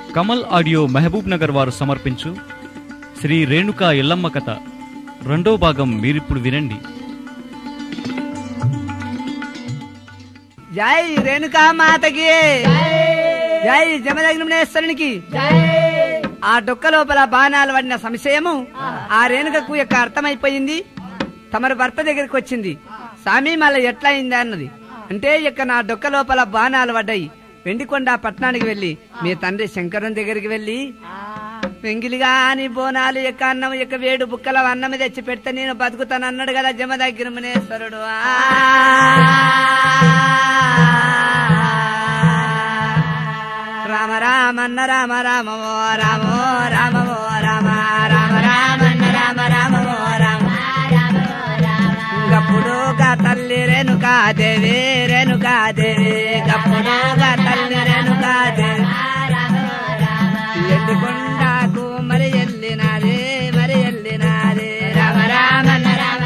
Kamal audio Mahabub Nagar వారు సమర్పించు శ్రీ రేణుకా ఎల్లమ్మ కథ రెండో భాగం మీరిప్పుడు వినండి జై రేణుకా మాతకి జై జమదగ్నేశ్వరునికి ఆ డొక్క లోపల బాణాలు పడిన సంశయము ఆ రేణుకకు యొక్క అర్థమైపోయింది తమరి భర్త దగ్గరికి వచ్చింది స్వామి మళ్ళీ ఎట్లా అయింది అన్నది అంటే ఇక నా డొక్క లోపల బాణాలు పడ్డాయి వెండికొండ పట్టణానికి వెళ్ళి మీ తండ్రి శంకరం దగ్గరికి వెళ్ళి వెంగిలిగా అని బోనాలు యొక్క అన్నం యొక్క వేడు బుక్కల అన్నం తెచ్చి పెడితే నేను బతుకుతాను అన్నాడు కదా జమదగ్గిరి మునేశ్వరుడు ఆ. రామ రామన్న రామ రామవో రామో రామవో రామ రామ రామన్న రామ రామవో రామ గప్పుడుగా తల్లి రేణుకా దేవి రేణుకా దేవి గప్పుడుగా తల్లి రేణుకా దేవి ఎల్లికొండకు మరి ఎల్లినారే మరి ఎల్లినారే రామ రామన్న రామ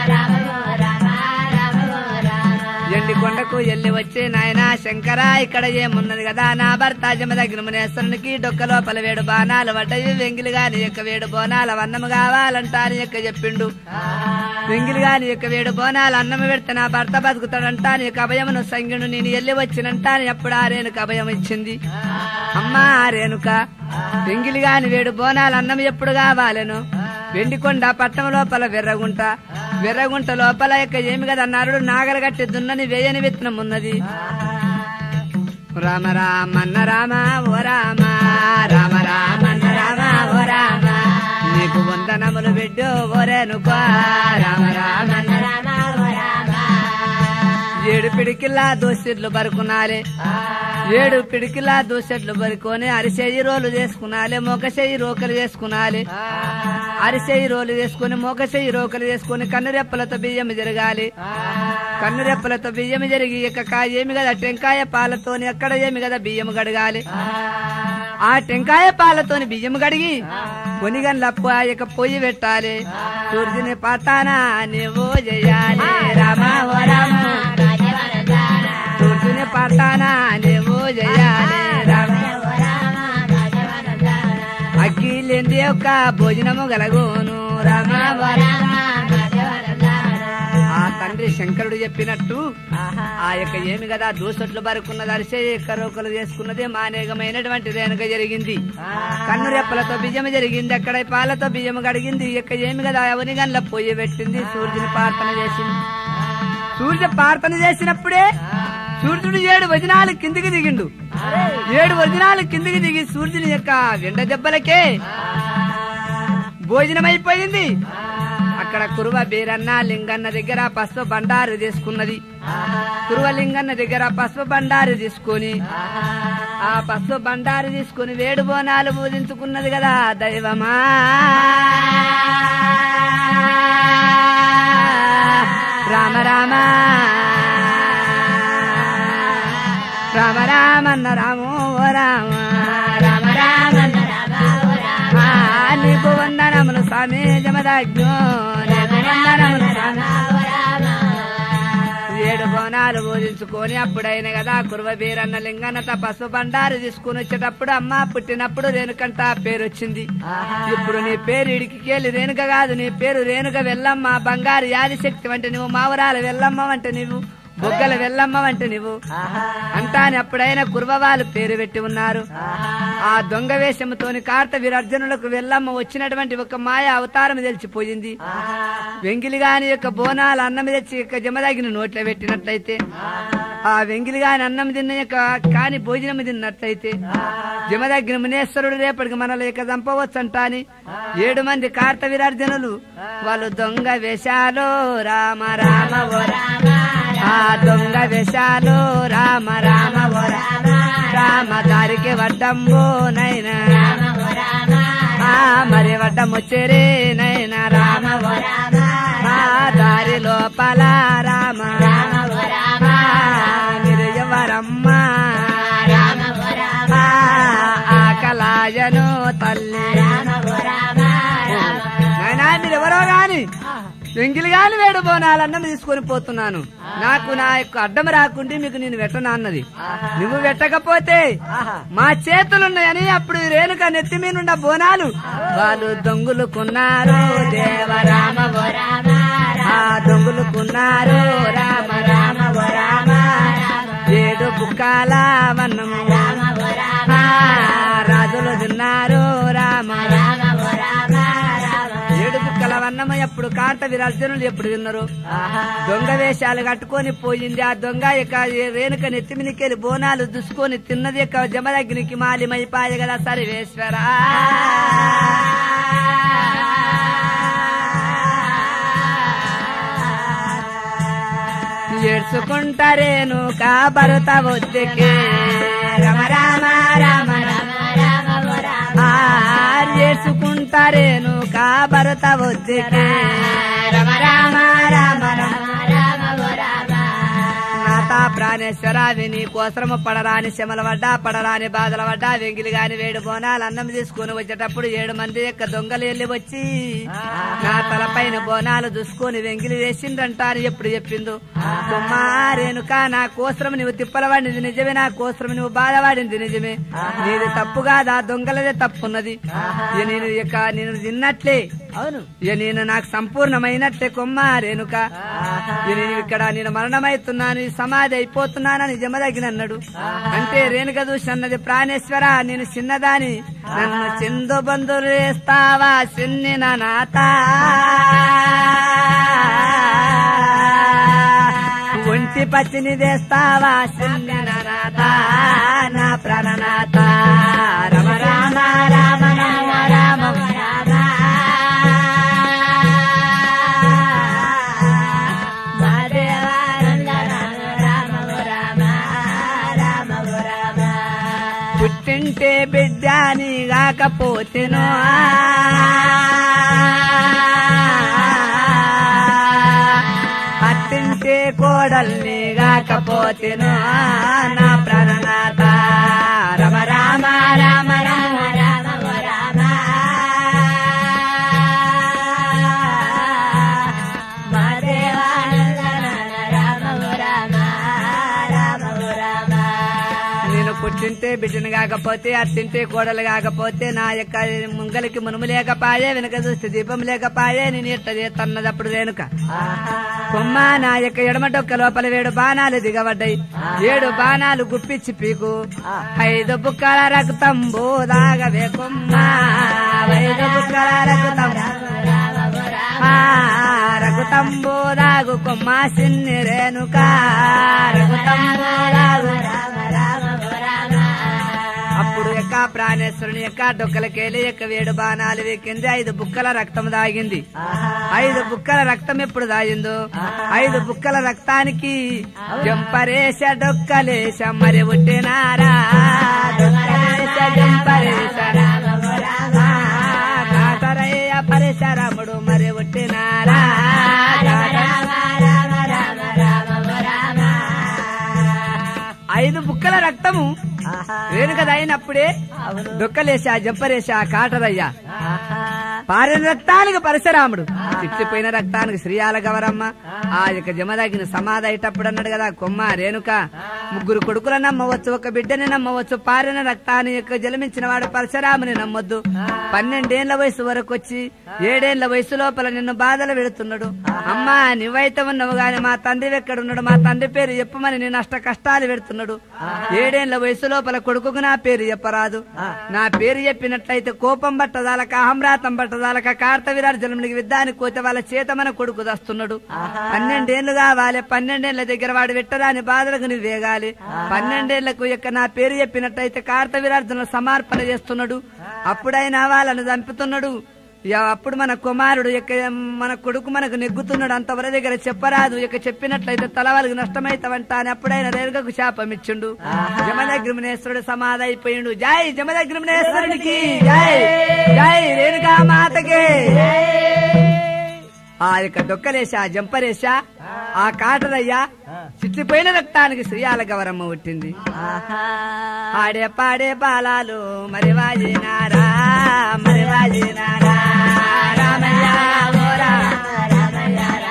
ఎండి కొండకు ఎల్లి వచ్చి నాయనా శంకరా ఇక్కడ ఏమున్నది కదా నా భర్త జమదగ్న మునేశ్వరునికి డొక్క లోపల వేడు బాణాలు పడ్డాయి వెంగిలి గాని యొక్క వేడు బోనాల వన్నము కావాలంట అని యొక్క చెప్పిండు వెంగిలి గాని యొక్క వేడు బోనాలు అన్నం పెడితే నా భర్త బతుకుతాడంట అని యొక్క అభయమును సంగిను నేను ఎల్లి వచ్చినంట అని ఎప్పుడు ఆ రేణుక అభయం ఇచ్చింది అమ్మా ఆ రేణుక వెంగిలి గాని వేడు బోనాలు అన్నం ఎప్పుడు కావాలను వెండికొండ పట్టణం లోపల వెర్రగుంట వెర్రగుంట లోపల యొక్క ఏమి కదా నరుడు నాగలు కట్టి దున్నని వేయని విత్తనం ఉన్నది రామ రామన్న రామ ఓ రామ రామ రామన్న రామ ఓ రామ నీకు వందనములు బిడ్డు ఓరేనుకో రామ రామన్న రామ ఓ రామ ఏడు పిడికిల్లా దోసిడ్లు బరుకునాలే ఏడు పిడికిలా దోసెట్లు బరుకొని అరిసేయి రోలు చేసుకునాలి మొగసేయి రోకలు చేసుకునాలి అరిసేయి రోలు చేసుకుని మొగసేయి రోకలు చేసుకుని కన్నురెప్పలతో బియ్యం జరగాలి కన్నురెప్పలతో బియ్యం జరిగి ఇక కాయ ఏమి కదా టెంకాయ పాలతోని అక్కడ ఏమి కదా బియ్యం గడగాలి ఆ టెంకాయ పాలతోని బియ్యం గడిగి పొనిగన్లప్పు ఆ యొక్క పొయ్యి పెట్టాలి సూర్యుని పతానా నీవు చేయాలి రామ ఓ రామ సూర్యుని పతానా నీవు చేయాలి రామ అగ్గిలేంది యొక్క భోజనము గలగోను రామ ఓ రామ ఆ తండ్రి శంకరుడు చెప్పినట్టు ఆ యొక్క ఏమి కదా దూసట్లు బరుకున్నది అరిసే కరోకలు చేసుకున్నది మానేగమైనటువంటి రేణుక జరిగింది కన్ను రెప్పలతో బియ్యం జరిగింది అక్కడ పాలతో బియ్యం కడిగింది ఈ యొక్క ఏమి కదా అవని గండ్ల పొయ్యి పెట్టింది సూర్యుని ప్రార్థన చేసింది సూర్య ప్రార్థన చేసినప్పుడే సూర్యుడు ఏడు వచనాలు కిందికి దిగిండు ఏడు వచనాలు కిందికి దిగి సూర్యుని యొక్క ఎండ దెబ్బలకే భోజనమైపోయింది అక్కడ కురువ బీరన్న లింగన్న దగ్గర పసుపు బండారు తీసుకున్నది కురువ లింగన్న దగ్గర పసుపు బండారు తీసుకొని ఆ పసుపు బండారు తీసుకుని వేడు బోనాలు పూజించుకున్నది కదా దైవమా రామ రామ రామ రామన్న రామో ఓ రామ రామ రామన్న ఆ, నీకు వందనములు స్వామి జమదాజ్ఞో నీకు వందనములు స్వామి ఏడు బోనాలు పూజించుకొని అప్పుడైన కదా కురువ బీరన్న లింగన్న తపస్సు బండారు తీసుకుని వచ్చేటప్పుడు అమ్మ పుట్టినప్పుడు రేణుకంట పేరు వచ్చింది ఇప్పుడు నీ పేరు ఇడికికెళ్ళి రేణుక కాదు నీ పేరు రేణుక వెళ్ళమ్మ బంగారు యాది శక్తి వంటి నువ్వు మావరాలు వెళ్ళమ్మ అంటే నువ్వు బొగ్గల వెళ్ళమ్మ అంటే నువ్వు అంటాని అప్పుడైనా కుర్వ వాళ్ళు పేరు పెట్టి ఉన్నారు ఆ దొంగ వేషముతోని కార్త వీరర్జనులకు వెళ్ళమ్మ వచ్చినటువంటి ఒక మాయ అవతారం తెలిసిపోయింది వెంగిలి గాని యొక్క బోనాలు అన్నం తెచ్చి యొక్క జమదాగిన నోట్లో పెట్టినట్లయితే ఆ వెంగిలి గాని అన్నం తిన్న యొక్క కాని భోజనం తిన్నట్లయితే జమదగ్గిన మునేశ్వరుడు రేపటికి మనలో ఇక చంపవచ్చు అంటాని ఏడు మంది కార్త వీరార్జనులు వాళ్ళు దొంగ వేషాలు రామ రామ ఓ రామ ఆ దొంగ వేషాలు రామ రామ ఓ రామ రామ దారికి వడ్డంబో నైనా ఆ మరి వడ్డం వచ్చేరే నైనా రామ ఓ రామ ఆ దారి లోపల రామ రామ ఓ రామ మీరు ఎవరమ్మా రామ ఓ రామ ఆకలాయను తల్లి రామ ఓ రామ నాయనా మీరు ఎవరో గాని వెంగిలిగాని వేడు బోనాలన్నం తీసుకొని పోతున్నాను నాకు నా యొక్క అడ్డం రాకుండి మీకు నేను వెట్టనా అన్నది నువ్వు వెట్టకపోతే మా చేతులున్నాయని అప్పుడు రేణుక నెత్తి మీనున్న బోనాలు వాళ్ళు దొంగులుకున్నారు దేవరామ ఓ రామ ఆ దొంగులుకున్నారు రామ రామ ఓ రామ ఏడు బుక్కాల వన్నము ఆ, రాజులు తిన్నారు రామ రామ ఓ రామ ఏడు బుక్కల వన్నము ఎప్పుడు కాంత విరాజనులు ఎప్పుడు తిన్నారు దొంగ వేషాలు కట్టుకొని పోయింది ఆ దొంగ యొక్క రేణుక నెత్తి మీదకెళ్ళి బోనాలు దుసుకొని తిన్నది యొక్క జమదగ్నికి మాలిమైపాయ కదా సర్వేశ్వరా ఏడ్చుకుంటారేను కా భరత వద్దకే రమ రామ రామ రామ ఏడ్చుకుంటారేను కా భరత వద్దకే రమ రామ రామ రామ నాతా ప్రాణేశ్వర విని కోసరము పడరాని శమల వడ్డా పడరాని బాధల వడ్డా వెంగిలి గాని వేడు బోనాలు అన్నం తీసుకుని వచ్చేటప్పుడు ఏడు మంది యొక్క దొంగలు వెళ్ళి వచ్చి నా తలపైన బోనాలు చూసుకొని వెంగిలి వేసిండ్రంట అని ఎప్పుడు చెప్పిందో తుమ్మా రేణుక నా కోసరం నువ్వు తిప్పలవాడింది నిజమే నా కోసరం నువ్వు బాధపడింది నిజమే నీది తప్పు కాదా దొంగలదే తప్పున్నది ఇక నేను ఇక నేను తిన్నట్లే అవును ఇక నేను నాకు సంపూర్ణమైనట్టే కొమ్మ రేణుక ఇక నేను ఇక్కడ నేను మరణమైతున్నాను ఈ సమాధి అయిపోతున్నానని జమదగిన అన్నాడు అంటే రేణుక చూసి అన్నది ప్రాణేశ్వర నేను చిన్నదాని నన్ను చిందు బంధులు వేస్తావా చిన్నిన నాత ఒంటి పచ్చిని వేస్తావా చిన్నిన నాత నా ప్రాణనాథ రమ రామ రామ రామ రామ పుట్టింటే బిడ్డాని కాకపోతేనో అత్తింటే కోడల్ని కాకపోతేనో నా ప్రాణనాథ రమ రామ రామ రామ రామ రామ నేను పుట్టింటే బిడ్డను కాకపోతే అత్తింటే కోడలు కాకపోతే నా యొక్క ముంగలికి మునుము లేకపాయే వెనుక చూస్తే దీపం లేకపాయే నేను ఎట్ట చేతన్నదప్పుడు వెనుక కొమ్మ నా యొక్క ఎడమ డొక్క లోపల ఏడు బాణాలు దిగబడ్డాయి ఏడు బాణాలు గుప్పిచ్చి పీకు ఐదు బుక్కల రక్తంబు దాగవే కొమ్మ ఐదు బుక్కల రక్తం ఆ, రఘుతంబు దాగు కొమ్మ సిన్ని రేణుక రఘుతంబు దాగు అప్పుడు యొక్క ప్రాణేశ్వరుని యొక్క డొక్కలకేలి యొక్క వేడు బాణాలు వెక్కింది ఐదు బుక్కల రక్తం దాగింది ఐదు బుక్కల రక్తం ఎప్పుడు దాగిందో ఐదు బుక్కల రక్తానికి జంపరేశ డొక్కలేశ మరి పుట్టినారా డొక్కలేశ జంపరేశ కాటరయ్య పరశరాముడు మరి పుట్టినారా ఐదు బుక్కల రక్తము వేణుక దాయినప్పుడే డొక్కలేసా జంపరేసా కాటరయ్యా పారిన రక్తానికి పరశురాముడు చిట్లిపోయిన రక్తానికి శ్రీయాల గవరమ్మ ఆ యొక్క జమదాగిన సమాధి అయ్యేటప్పుడు అన్నాడు కదా కొమ్మ రేణుక ముగ్గురు కొడుకులను నమ్మవచ్చు ఒక బిడ్డని నమ్మవచ్చు పారిన రక్తాన్ని యొక్క జలమించిన వాడు పరశురాముని నమ్మొద్దు పన్నెండేళ్ల వయసు వరకు వచ్చి ఏడేళ్ల వయసు లోపల నిన్ను బాధలు పెడుతున్నాడు అమ్మా నువ్వైతే ఉన్నావు గాని మా తండ్రి ఎక్కడున్నాడు మా తండ్రి పేరు చెప్పమని నేను అష్ట కష్టాలు పెడుతున్నాడు ఏడేళ్ల వయసు లోపల కొడుకుకు నా పేరు చెప్పరాదు నా పేరు చెప్పినట్లయితే కోపం పట్టదాలక అహంరాతం పట్టదాలక కార్తవిరార్జనమునికి విద్దానికి కోతే వాళ్ళ చేత మన కొడుకు దస్తున్నాడు పన్నెండేళ్లు కావాలి పన్నెండేళ్ల దగ్గర వాడు విట్టరాని బాధలకు నువ్వు వేగాలి పన్నెండేళ్లకు యొక్క నా పేరు చెప్పినట్టయితే కార్తవిరార్జన సమర్పణ చేస్తున్నాడు అప్పుడైనా వాళ్ళను చంపుతున్నాడు ఇక అప్పుడు మన కుమారుడు యొక్క మన కొడుకు మనకు నెగ్గుతున్నాడు అంతవర దగ్గర చెప్పరాదు ఇక చెప్పినట్లయితే తల వాళ్ళకి నష్టమైతావంట అని అప్పుడైనా రేరుగకు శాపం ఇచ్చిండు జమదగ్రమణేశ్వరుడు సమాధి అయిపోయిండు జై జమదగ్రమణేశ్వరుడికి జై జై రేణుకా మాతకి ఆ యొక్క డొక్కలేసా జంపరేసా ఆ కాటరయ్యా చిట్లిపోయిన రక్తానికి శ్రీయాల గవరమ్మ పుట్టింది ఆడే పాడే బాలాలు మరి వాజినారా మరి వాజినారా రామయ్య ఓ రామ, రామయ్య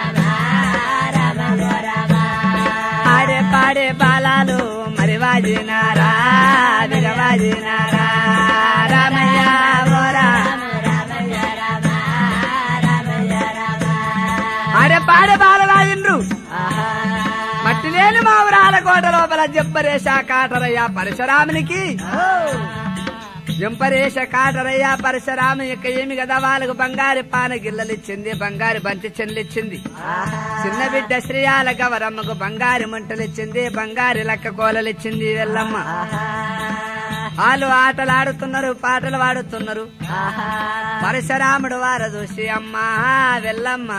పాడే బాలాలు మరి వాజినారా విగవాజినారా రామయ్య ఓ రామ ఆడే పాడే బాలలాగిండ్రు మట్టి లేని మావురాల కోట లోపల జంపరేశ కాటరయ్య పరశురామునికి జంపరేశ కాటరయ్య పరశురాము యొక్క ఏమి కదా వాళ్ళకు బంగారు పాన గిల్లలు ఇచ్చింది బంగారు బంతి చెన్లు ఇచ్చింది చిన్న బిడ్డ శ్రీయాల గవరమ్మకు బంగారు మంటలు ఇచ్చింది బంగారు లక్క కోలలు ఇచ్చింది వెళ్ళమ్మ వాళ్ళు ఆటలు ఆడుతున్నారు పాటలు పాడుతున్నారు పరశురాముడు వార చూసి అమ్మా వెళ్ళమ్మ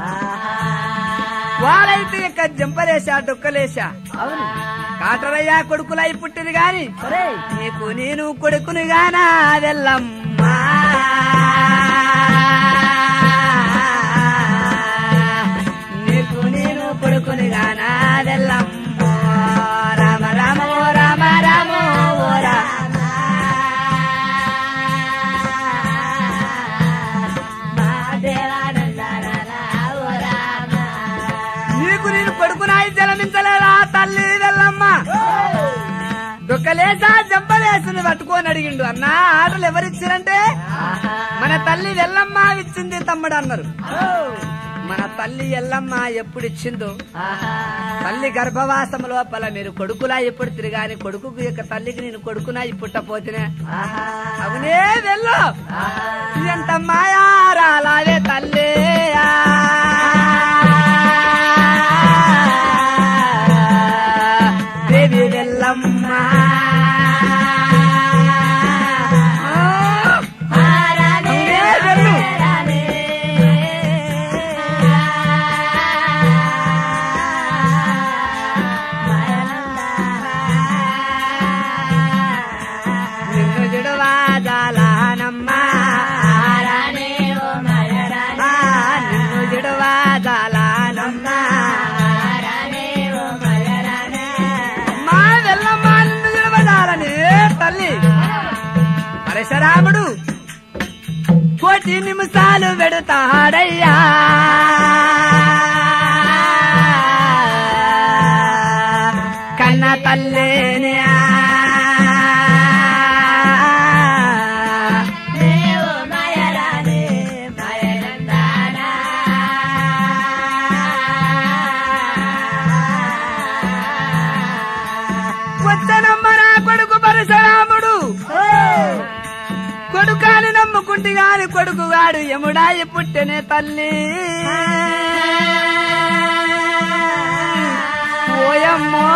వాళ్ళైతే ఇక జంపలేసా డొక్కలేసా కాటరయ్య కొడుకులై పుట్టింది గాని నీకు నేను కొడుకుని గానా వెళ్ళమ్మా నీకు నేను కొడుకుని గానా వెళ్ళమ్మా రామ రామ ఓ రామ రామ ఓ రామ నీకు నేను కొడుకునాయి జలమించలేదా తల్లి వెళ్ళమ్మ దుఃఖలేసా జంపలేసుని పట్టుకొని అడిగిండు అన్నా ఆటలు ఎవరిచ్చారంటే మన తల్లి వెళ్ళమ్మ ఇచ్చింది తమ్ముడు అన్నారు మన తల్లి ఎల్లమ్మ ఎప్పుడు ఇచ్చిందో తల్లి గర్భవాసం లోపల మీరు కొడుకులా ఎప్పుడు తిరిగాని కొడుకు యొక్క తల్లికి నేను కొడుకునా పుట్టపోతినే అవునే వెళ్ళు ఎంత మాయారాలావే తల్లి దేవి వెళ్ళమ్మ అవునే వెళ్ళు నిన్ను జుడువాదాలనమ్మా నిన్ను జుడువాదాలనమ్మా మా వెళ్ళమ్మా నిన్ను జుడవదాలని తల్లి పరశురాముడు కోటి నిమిషాలు పెడతాడయ్యా కన్న తల్లేని వచ్చనమ్మ నా కొడుకు పరశురాముడు కొడుకాని నమ్ముకుంటి గాని కొడుకు గాడు యముడాయి పుట్టెనే తల్లి ఓయమ్మో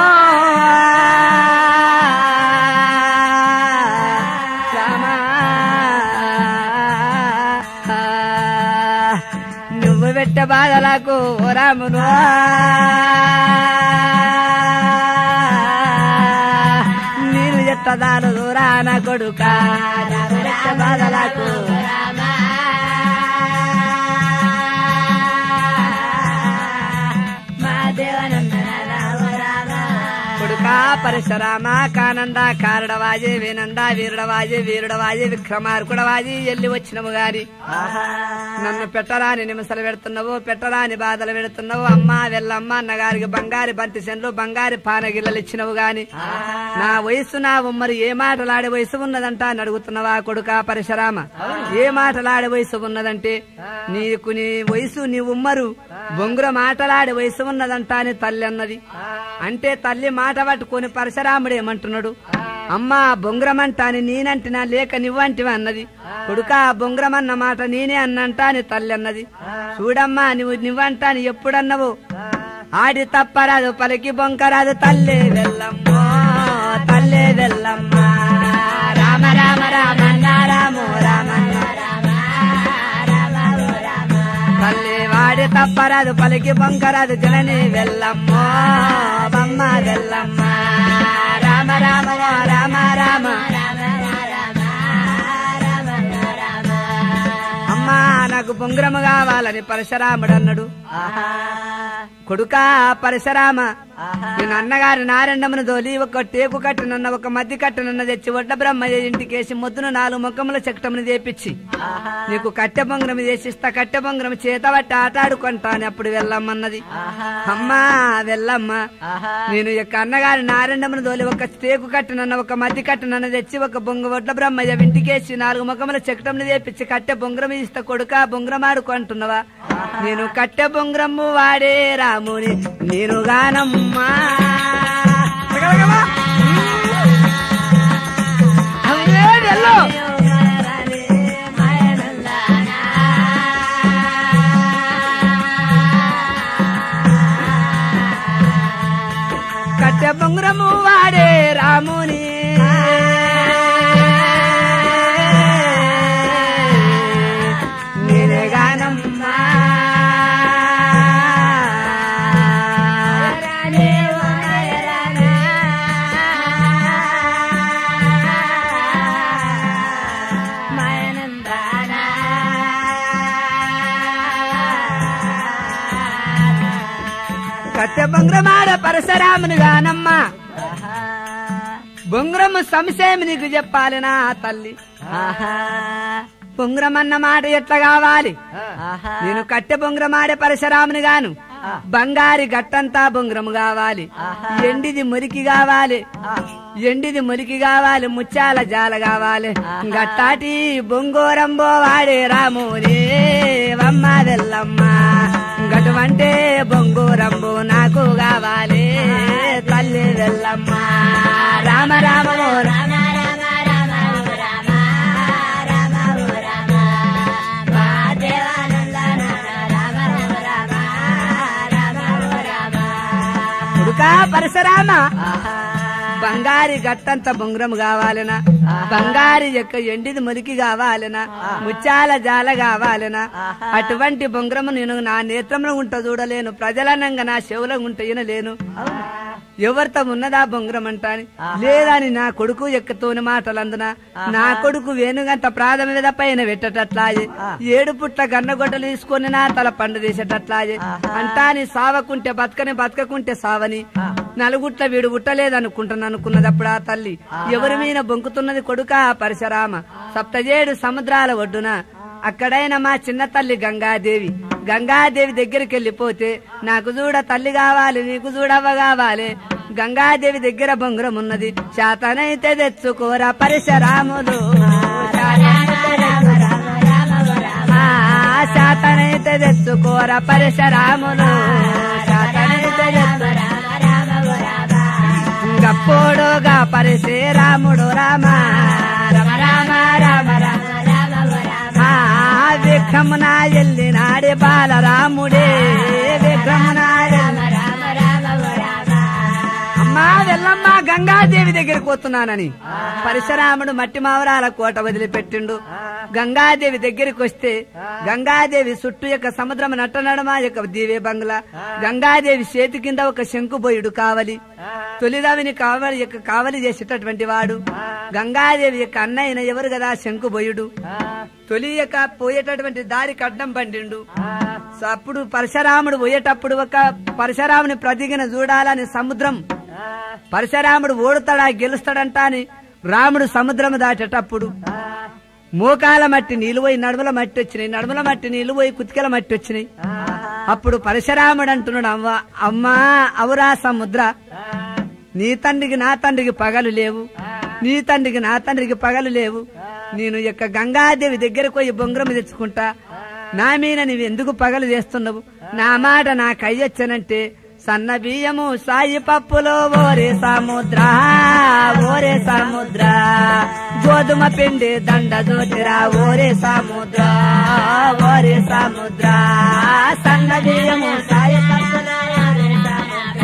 రామా. నువ్వు పెట్ట బాధలకు ఓ రామును నేను చెత్తదాను దూరాన కొడుక నువ్వు పెట్ట బాధలకు కొడుకా పరశురామ కానంద కారడవాజే వేనంద వీరుడవాజే వీరుడవాజే విక్రమార్కుడవాజి ఎల్లి వచ్చినవు గాని నన్ను పెట్టరాని నిమిషాలు పెడుతున్నావు పెట్టరాని బాధలు పెడుతున్నావు అమ్మా వెళ్ళమ్మ అన్నగారికి బంగారి బంతి సెన్లు బంగారి పానగిల్లలు ఇచ్చినవు గాని నా వయసు నా ఉమ్మరి ఏ మాటలాడే వయసు ఉన్నదంట అని అడుగుతున్నావా కొడుకా పరశురామ ఏ మాటలాడే వయసు ఉన్నదంటే నీకు నీ వయసు నీ ఉమ్మరు బొంగుర మాటలాడే వయసు ఉన్నదంట అని తల్లి అన్నది అంటే తల్లి మాట పట్టుకొని పరశురాముడు ఏమంటున్నాడు అమ్మా బొంగురమంట అని నేనంటినా లేక నువ్వంటివా అన్నది కొడుకా బొంగురమన్న మాట నేనే అన్నంట అని తల్లి అన్నది చూడమ్మా నువ్వు నువ్వంట అని ఎప్పుడన్నవు ఆడి తప్పరాదు పలికి బొంకరాదు తల్లి వెళ్ళమ్మో తల్లి వెళ్ళమ్మ రామ రామ రామన్న రాము రామన్న తల్లి వాడి తప్పరాదు పలికి బొంకరాదు జనని వెళ్ళమ్మో బమ్మ వెళ్ళమ్మ రామ రామ ఓ రామ రామ అమ్మా నాకు బొంగురము కావాలని పరశురాముడు అన్నాడు కొడుకా పరశురామ నేను అన్నగారి నారెండమును దోలి ఒక టేకు కట్టనన్న ఒక మధ్య కట్టనన్న తెచ్చి వడ్డ బ్రహ్మయ్య ఇంటికేసి మొద్దున నాలుగు ముఖముల చక్రమును చేపించి నీకు కట్టె బొంగరం చేసిస్తా కట్టె బొంగరం చేత పట్టి ఆటాడుకుంటా అని అప్పుడు వెళ్ళమ్మన్నది అమ్మా వెళ్ళమ్మా నేను యొక్క అన్నగారి నారెండమును దోలి ఒక టేకు కట్టనన్న ఒక మధ్య కట్టనన్న తెచ్చి ఒక బొంగ వడ్ల బ్రహ్మయ్య ఇంటికేసి నాలుగు ముఖముల చక్రమును చేపించి కట్టె బొంగరం ఇస్తా కొడుక బొంగరం ఆడుకుంటున్నావా నేను కట్టె బొంగరము వాడే రాముని నేను గానమ్మా అవునే వెళ్ళు. కట్టె బొంగరము వాడే రాముని నేనే గానమ్మా కట్టె బొంగరమాడ పరశురాముని గానమ్మా బొంగరము సంశయం నీకు చెప్పాలి నా తల్లి బొంగరం అన్న మాట ఎట్లా కావాలి నేను కట్టె బొంగరమాడే పరశురాముని గాను బంగారి గట్టంతా బొంగరము కావాలి ఎండిది మురికి కావాలి ఎండిది మురికి కావాలి ముత్యాల జాల కావాలి గట్టాటి బొంగోరంబో వాడే రాముని వమ్మ వెళ్ళమ్మ గటువంటి బొంగోరంబో నాకు కావాలి తల్లి వెళ్ళమ్మ రామ రామో రామ కొడుకా పరశురామ బంగారి గట్టంత బొంగరం కావాలనా బంగారి యొక్క ఎండిది మురికి కావాలనా ముత్యాల జాల కావాలనా అటువంటి బొంగరము నేను నా నేత్రంలో ఉంట చూడలేను ప్రజలనంగా నా చెవులో ఉంట వినలేను ఎవరితో ఉన్నదా బొంగరం అంటాని లేదని నా కొడుకు ఎక్కతోని మాటలందున నా కొడుకు వేణుగంత ప్రాధమ మీద పైన పెట్టేటట్లాయే ఏడు పుట్ల గన్నగొడ్డలు తీసుకొని నా తల పండు తీసేటట్లాయే అంటాని సావకుంటే బతకని బతకకుంటే సావని నలుగుట్ల వీడు గుట్టలేదనుకుంటాను అనుకున్నది అప్పుడు ఆ తల్లి ఎవరి మీద బొంకుతున్నది కొడుక పరశురామ సప్తజేడు సముద్రాల ఒడ్డున అక్కడైన మా చిన్న తల్లి గంగాదేవి గంగాదేవి దగ్గరికి వెళ్ళిపోతే నాకు చూడ తల్లి కావాలి నీకు చూడవ్వ కావాలి గంగాదేవి దగ్గర బొంగురం ఉన్నది శాతనైతే తెచ్చుకోరా పరశురాములు ఆ, శాతనైతే తెచ్చుకోరా పరశురాములు శాతనైతే తెచ్చుకోరా గప్పోడుగా పరిసే రాముడు రామ రమ రామ రామ రామ ఆ విక్రమున ఎల్లినాడే బాలరాముడే విక్రమున అమ్మా వెళ్ళమ్మ గంగాదేవి దగ్గరికి పోతున్నానని పరశురాముడు మట్టి మావరాల కోట వదిలిపెట్టిండు గంగాదేవి దగ్గరికి వస్తే గంగాదేవి చుట్టూ యొక్క సముద్రం నట్ట నడమ యొక్క దీవే బంగ్లా గంగాదేవి చేతి కింద ఒక శంకుబోయుడు కావలి తొలిదావిని కావలి యొక్క కావలి చేసేటటువంటి వాడు గంగాదేవి యొక్క అన్నయ్యన ఎవరు కదా శంకుబోయుడు తొలి యొక్క పోయేటటువంటి దారికి అడ్డం పండిండు సో అప్పుడు పరశురాముడు పోయేటప్పుడు ఒక పరశురాముని ప్రతిగిన చూడాలని సముద్రం పరశురాముడు ఓడుతాడా గెలుస్తాడంట అని రాముడు సముద్రం దాటేటప్పుడు మోకాల మట్టి నీళ్ళు పోయి నడుముల మట్టి వచ్చినాయి నడుముల మట్టి నీళ్ళు పోయి కుతికల మట్టి వచ్చినాయి అప్పుడు పరశురాముడు అంటున్నాడు అవ్వ అమ్మా అవురా సముద్ర నీ తండ్రికి నా తండ్రికి పగలు లేవు నీ తండ్రికి నా తండ్రికి పగలు లేవు నేను యొక్క గంగాదేవి దగ్గరకు పోయి బొంగరం తెచ్చుకుంటా నా మీద నీవు ఎందుకు పగలు చేస్తున్నావు నా మాట నాకు అయ్యొచ్చనంటే సన్న బియ్యము సాయి పప్పులో ఓరే సముద్ర ఓరే సముద్ర గోధుమ పిండి దండ జోతిరా ఓరే సముద్ర ఓరే సముద్ర సన్న బియ్యము సాయి పప్పులో ఓరే సముద్ర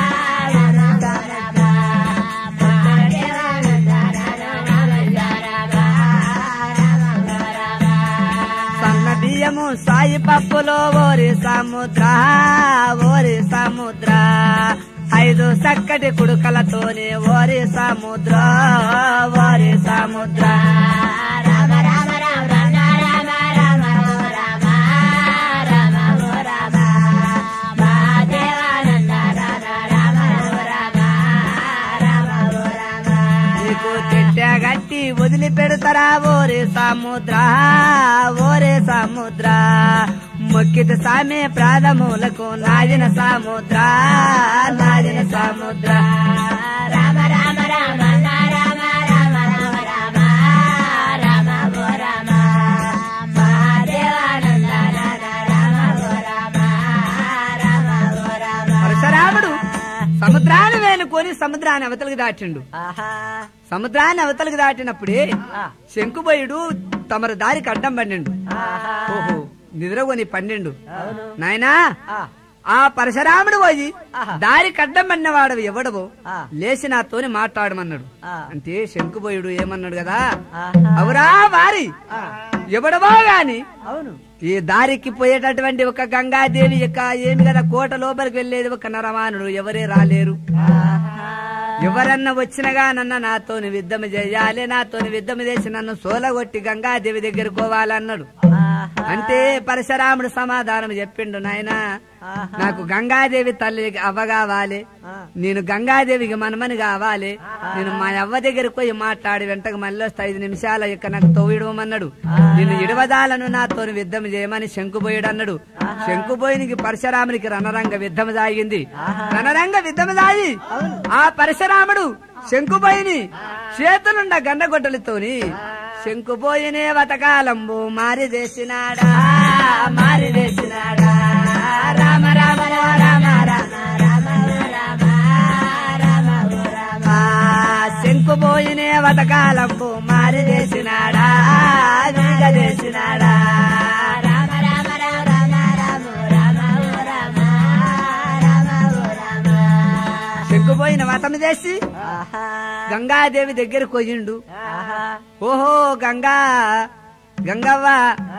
సన్న బియ్యము సాయి పప్పులో ఓరి సముద్ర ఓరి సముద్ర ఐదు చక్కటి కుడుకలతోనే ఓరి సముద్ర ఓరి సముద్ర రామ రామ రామ రామ రామ రామ రామ రామ రామ రామ ఓరే సముద్ర ఓరే సముద్ర మొక్కిత సామే ప్రాధములకు నాదిన సముద్ర నాదిన సముద్ర రామ రామ రామ రామ రామ రామ రామ రామ ఓ రామ మహాదేవానంద రామ ఓ రామ రామ ఓ రామ పరశురాముడు సముద్రాన్ని వేనుకొని సముద్రాన్ని అవతలకు దాటిండు ఆహా సముద్రాన్ని అవతలకు దాటినప్పుడే శంకుబోయుడు తమరు దారికి అడ్డం పండిండు ఆహా ఓహో నిద్రకొని పండిండు అవును నాయనా ఆ, ఆ పరశురాముడు పోయి ఆహా. దారి కడ్డం పడినవాడు ఎవడవో ఆ. లేచి నాతోని మాట్లాడమన్నాడు ఆ. అంటే శంకుబోయుడు ఏమన్నాడు కదా ఆహా. అవురా వారి ఆ, ఎవడవో గాని అవును ఈ దారికి పోయేటటువంటి ఒక గంగాదేవి యొక్క ఏమి కదా కోట లోపలికి వెళ్లేది ఒక నరమానుడు ఎవరే రాలేరు ఆహా. ఎవరన్నా వచ్చినగా నన్న నాతోని యుద్ధం చేయాలి నాతోని యుద్ధం చేసి నన్ను సోలగొట్టి గంగాదేవి దగ్గర పోవాలన్నాడు ఆహా. అంటే పరశురాముడు సమాధానం చెప్పిండు నాయనా ఆహా. నాకు గంగాదేవి తల్లి అవ్వ కావాలి ఆ. నేను గంగాదేవికి మనమని కావాలి నేను మా అవ్వ దగ్గరికి పోయి మాట్లాడి వెంటకు మళ్ళీ వస్తే ఐదు నిమిషాల యొక్క నాకు తోవిడమన్నాడు నిన్ను ఇడవదాలను నాతో యుద్ధం చేయమని శంకుబోయుడు అన్నాడు శంకుబోయునికి పరశురామునికి రణరంగ యుద్ధం సాగింది రణరంగ యుద్ధం సాగి ఆ పరశురాముడు శంకుబోయిని చేతులుండ గండగొడ్డలతోని శంకుబోయినే వతకాలంబు మారి చేసినాడా మారి చేసినాడా రామ రామ రామ రామ రామ రామ రామ రామ శంకుబోయినే వతకాలంబు మారి చేసినాడా వీగ చేసినాడా రామ రామ రామ రామ రామ ఓ రామ రామ ఓ రామ శంకుబోయిన వతం చేసి ఆహా. గంగాదేవి దగ్గర కొయ్యిండు ఆహా. ఓహో గంగా గంగవ్వ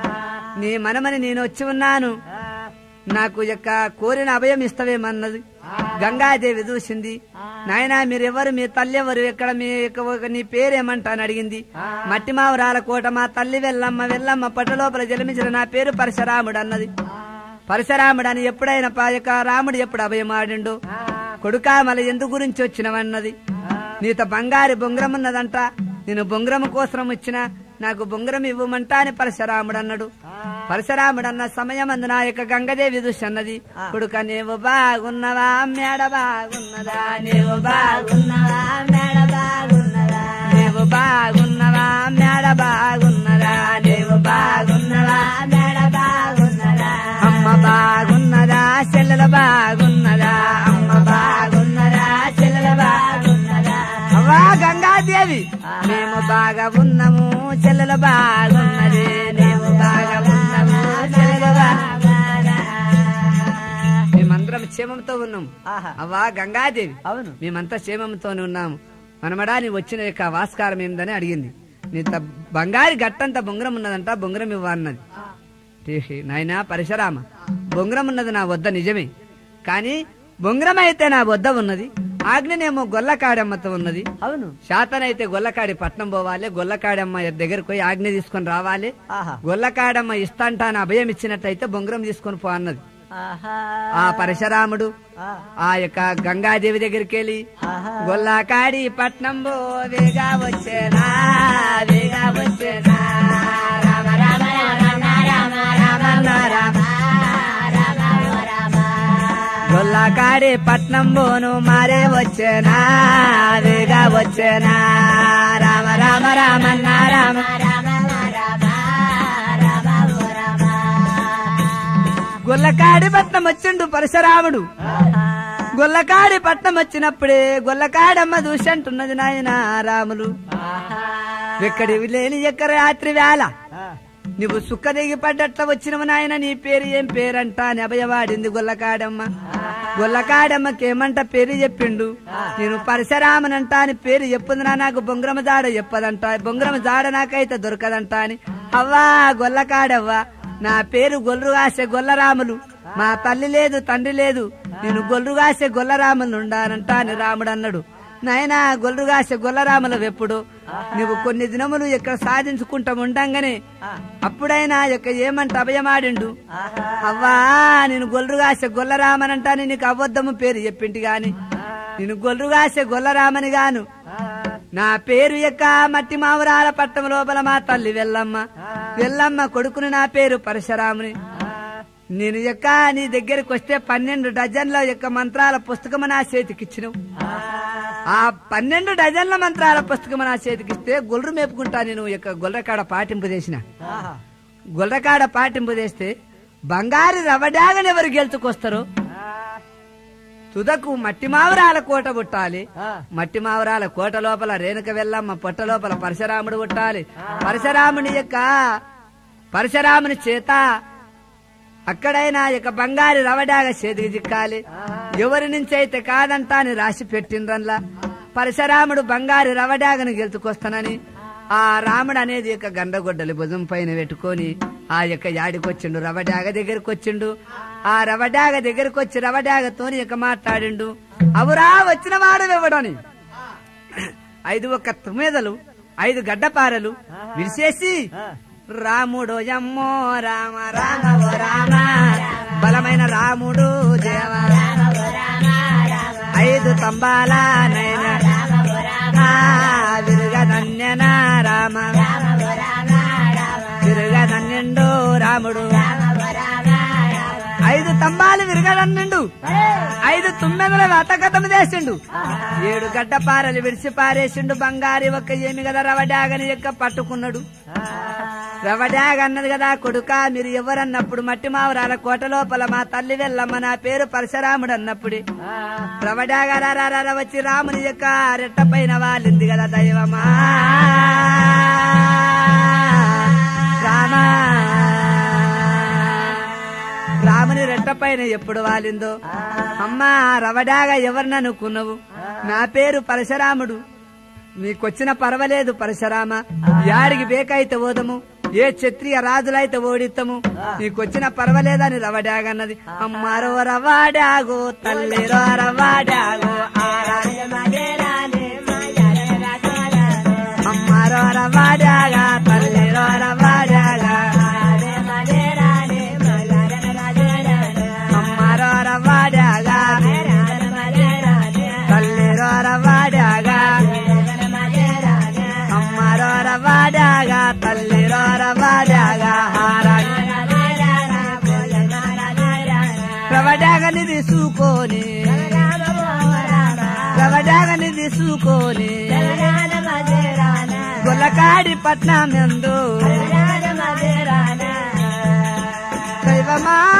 నీ మనమని నేను వచ్చి ఉన్నాను నాకు యొక్క కోరిన అభయం ఇస్తవేమన్నది గంగాదేవి చూసింది నాయనా మీరెవరు మీ తల్లి ఎవరు ఎక్కడ మీ యొక్క ఒక- నీ పేరేమంటా అని అడిగింది మట్టి మావరాల కోట మా తల్లి వెళ్ళమ్మ వెళ్ళమ్మ పట్ట లోపల జన్మించిన నా పేరు పరశురాముడు అన్నది పరశురాముడు అని ఎప్పుడైనా పా యొక్క రాముడు ఎప్పుడు అభయమాడిండు కొడుకా మళ్ళీ ఎందు గురించి వచ్చినవన్నది నీతో బంగారు బొంగరం ఉన్నదంట నేను బొంగరం కోసం వచ్చిన నాకు బొంగరం ఇవ్వమంటా అని పరశురాముడు అన్నాడు పరశురాముడు అన్న సమయం అందు నా యొక్క గంగదేవి చూసి అన్నది కొడుక నీవు బాగున్నవా మేడ బాగున్నదా నీవు బాగున్నవా మేడ బాగున్నదా నీవు బాగున్నవా మేడ బాగున్నదా నీవు బాగున్నవా మేడ బాగున్నదా అమ్మ బాగున్నదా చెల్లెల బాగున్నదా అమ్మ బాగున్నదా చెల్లెల బాగున్నదా అవ్వా గంగాదేవి మేము బాగా ఉన్నాము చెల్లెల బాగున్నది మేము బాగా ఉన్నాము చెల్లెల బాగున్నదా మేమందరం క్షేమంతో ఉన్నాం ఆహా. అవ్వా గంగాదేవి అవును మేమంతా క్షేమంతోనే ఉన్నాము మనమడా నీ వచ్చిన యొక్క వాస్కారం ఏందని అడిగింది నీ త- బంగారు గట్టంత బొంగరం ఉన్నదంట బొంగరం ఇవ్వ అన్నది టీహి, నాయనా పరశురామ బొంగరం ఉన్నది నా వద్ద నిజమే కానీ బొంగరం అయితే నా వద్ద ఉన్నది ఆజ్ఞనేమో గొల్లకాడమ్మతో ఉన్నది అవును శాతనైతే గొల్లకాడి పట్నం పోవాలి గొల్లకాడమ్మ దగ్గరకు పోయి ఆజ్ఞ తీసుకొని రావాలి ఆహా గొల్లకాడమ్మ ఇస్తాంటా అని అభయం ఇచ్చినట్టయితే బొంగరం తీసుకొని పో అన్నది ఆహా ఆ పరశురాముడు ఆ. ఆ యొక్క గంగాదేవి దగ్గరికి వెళ్ళి ఆహా. గొల్లకాడి పట్నం బో వేగా వచ్చేనా వేగా వచ్చేనా రామ రామ రామ రామ రామ రామ గొల్లకాడి పట్నం బోను మారే వచ్చేనా వేగా వచ్చేనా రామ రామ రామన్న రామ గొల్లకాడి పట్నం వచ్చిండు పరశురాముడు గొల్లకాడి పట్నం వచ్చినప్పుడే గొల్లకాడమ్మ చూసి అంటున్నది నాయన రాములు ఎక్కడివి లేని ఎక్కడ రాత్రి వేళ నువ్వు సుక్క దిగి పడ్డట్ల వచ్చినవు నాయన నీ పేరు ఏం పేరంట అని అభయవాడింది గొల్లకాడమ్మ గొల్లకాడమ్మకి ఏమంట పేరు చెప్పిండు నేను పరశురామనంట అని పేరు చెప్పుందినా నాకు బొంగరమ జాడ చెప్పదంట బొంగరమ జాడ నాకైతే దొరకదంట అని అవ్వా గొల్లకాడవ్వా నా పేరు గొల్లుగాసే గొల్లరాములు మా తల్లి లేదు తండ్రి లేదు నేను గొల్లుగాసే గొల్లరాములు ఉండానంట అని రాముడు అన్నాడు నాయనా గొల్లుగాసే గొల్లరాములు ఎప్పుడు నువ్వు కొన్ని దినములు ఇక్కడ సాధించుకుంటా ఉండంగానే అప్పుడైనా యొక్క ఏమంట అభయమాడిండు అవ్వా నేను గొల్లుగాసే గొల్లరామనంటాని నీకు అబద్ధము పేరు చెప్పింటి గాని నేను గొల్లుగాసే గొల్లరామని గాను నా పేరు యొక్క మట్టి మావురాల పట్టం లోపల మా తల్లి వెళ్ళమ్మ వెళ్ళమ్మ కొడుకుని నా పేరు పరశురాముని నేను యొక్క నీ దగ్గరికి వస్తే పన్నెండు డజన్ల యొక్క మంత్రాల పుస్తకం నా చేతికిచ్చినవు ఆ పన్నెండు డజన్ల మంత్రాల పుస్తకం నా చేతికిస్తే గొర్రె మేపుకుంటా నేను యొక్క గొర్రెకాడ పాటింపు చేసిన గొర్రెకాడ పాటింపు చేస్తే బంగారు రవడాగని ఎవరు గెలుచుకొస్తారు తుదకు మట్టి మావరాల కోట పుట్టాలి మట్టి మావరాల కోట లోపల రేణుక వెళ్ళమ్మ పొట్ట లోపల పరశురాముడు పుట్టాలి పరశురాముని యొక్క పరశురాముని చేత అక్కడైనా ఇక బంగారు రవడాగ చేతికి చిక్కాలి ఎవరి నుంచి అయితే కాదంటా అని రాసి పెట్టిండ్రన్లా పరశురాముడు బంగారు రవడాగను గెలుచుకొస్తానని ఆ రాముడు అనేది యొక్క గండగొడ్డలి భుజం పైన పెట్టుకొని ఆ యొక్క యాడికొచ్చిండు రవడాగ దగ్గరికి వచ్చిండు ఆ రవడాగ దగ్గరికి వచ్చి రవడాగతోని ఇక మాట్లాడిండు అవురా వచ్చిన వాడు ఇవ్వడని ఐదు ఒక్క తుమ్మెదలు ఐదు గడ్డపారలు విరిసేసి రాముడు యమ్మో రామ రామ ఓ రామ బలమైన రాముడు దేవ ఐదు తంబాల నైన విరుగధన్యన రామ విరుగధన్యుండు రాముడు ఐదు స్తంభాలు విరగడన్నిండు ఐదు తుమ్మెదల వతకతం చేసిండు ఏడు గడ్డ పారలు విడిచి పారేసిండు బంగారి ఒక్క ఏమి కదా రవడాగని యొక్క పట్టుకున్నాడు రవడాగ అన్నది కదా కొడుక మీరు ఎవరన్నప్పుడు మట్టి మావరాల కోట లోపల మా తల్లి వెళ్ళమ్మ నా పేరు పరశురాముడు అన్నప్పుడే రవడాగ రారా వచ్చి రాముని యొక్క రెట్ట పైన వాలింది కదా దైవమా రామా రాముని రెట్ట పైన ఎప్పుడు వాలిందో అమ్మా రవడాగా ఎవరిని అనుకున్నావు నా పేరు పరశురాముడు మీకొచ్చిన పర్వాలేదు పరశురామ యాడికి బేకైతే ఓదము ఏ క్షత్రియ రాజులైతే ఓడిత్తము నీకొచ్చిన పర్వాలేదని రవడాగన్నది అమ్మారో రవాడాగో తల్లిరో రవాడాగో అమ్మారో రవాడాగా తల్లిరో రవాడాగా అమ్మారో రవాడాగా తల్లిరో రవాడాగా అమ్మారో రవాడాగా తల్లిరో రవాడాగా రవడాగని తీసుకొని రవడాగని తీసుకొని గొల్లకాడి పట్నం ఎందు దైవమా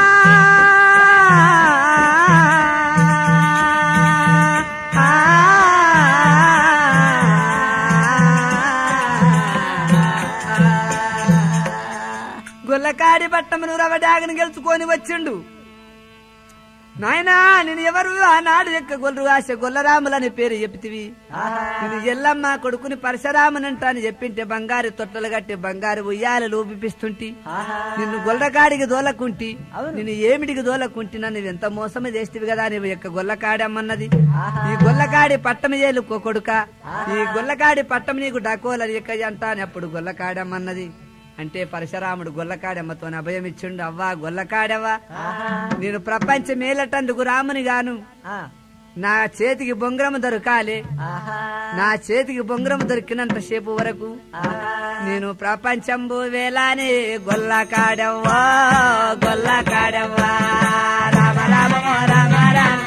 గొల్లకాడి పట్టమును రవడాగని గెలుచుకొని వచ్చిండు నాయనా నేను ఎవరు ఆనాడు యొక్క గొల్లు ఆశ గొల్లరాములని పేరు చెప్తివి నేను ఎల్లమ్మ కొడుకుని పరశురామునంట అని చెప్పింటే బంగారు తొట్టలు కట్టి బంగారు ఉయ్యాలు ఊపిపిస్తుంటి నిన్ను గొల్లకాడికి దోలకుంటి నిన్ను ఏమిటికి దోలకుంటి నన్ను ఎంత మోసమే చేస్తేవి కదా నీవు యొక్క గొల్లకాడి అమ్మన్నది ఈ గొల్లకాడి పట్టం ఏలు కొడుక ఈ గొల్లకాడి పట్టం నీకు డకోలని ఎక్క అంట అని అప్పుడు గొల్లకాడి అమ్మన్నది అంటే పరశురాముడు గొల్లకాడమ్మతో అభయం ఇచ్చిండు అవ్వా గొల్లకాడవ్వా నేను ప్రపంచ మేలటందుకు రాముని గాను నా చేతికి బొంగరం దొరకాలి నా చేతికి బొంగరం దొరికినంత సేపు వరకు నేను ప్రపంచంబు వేలానే గొల్లకాడవ్వా గొల్లకాడవ్వా రామ రామ ఓ రామ రామ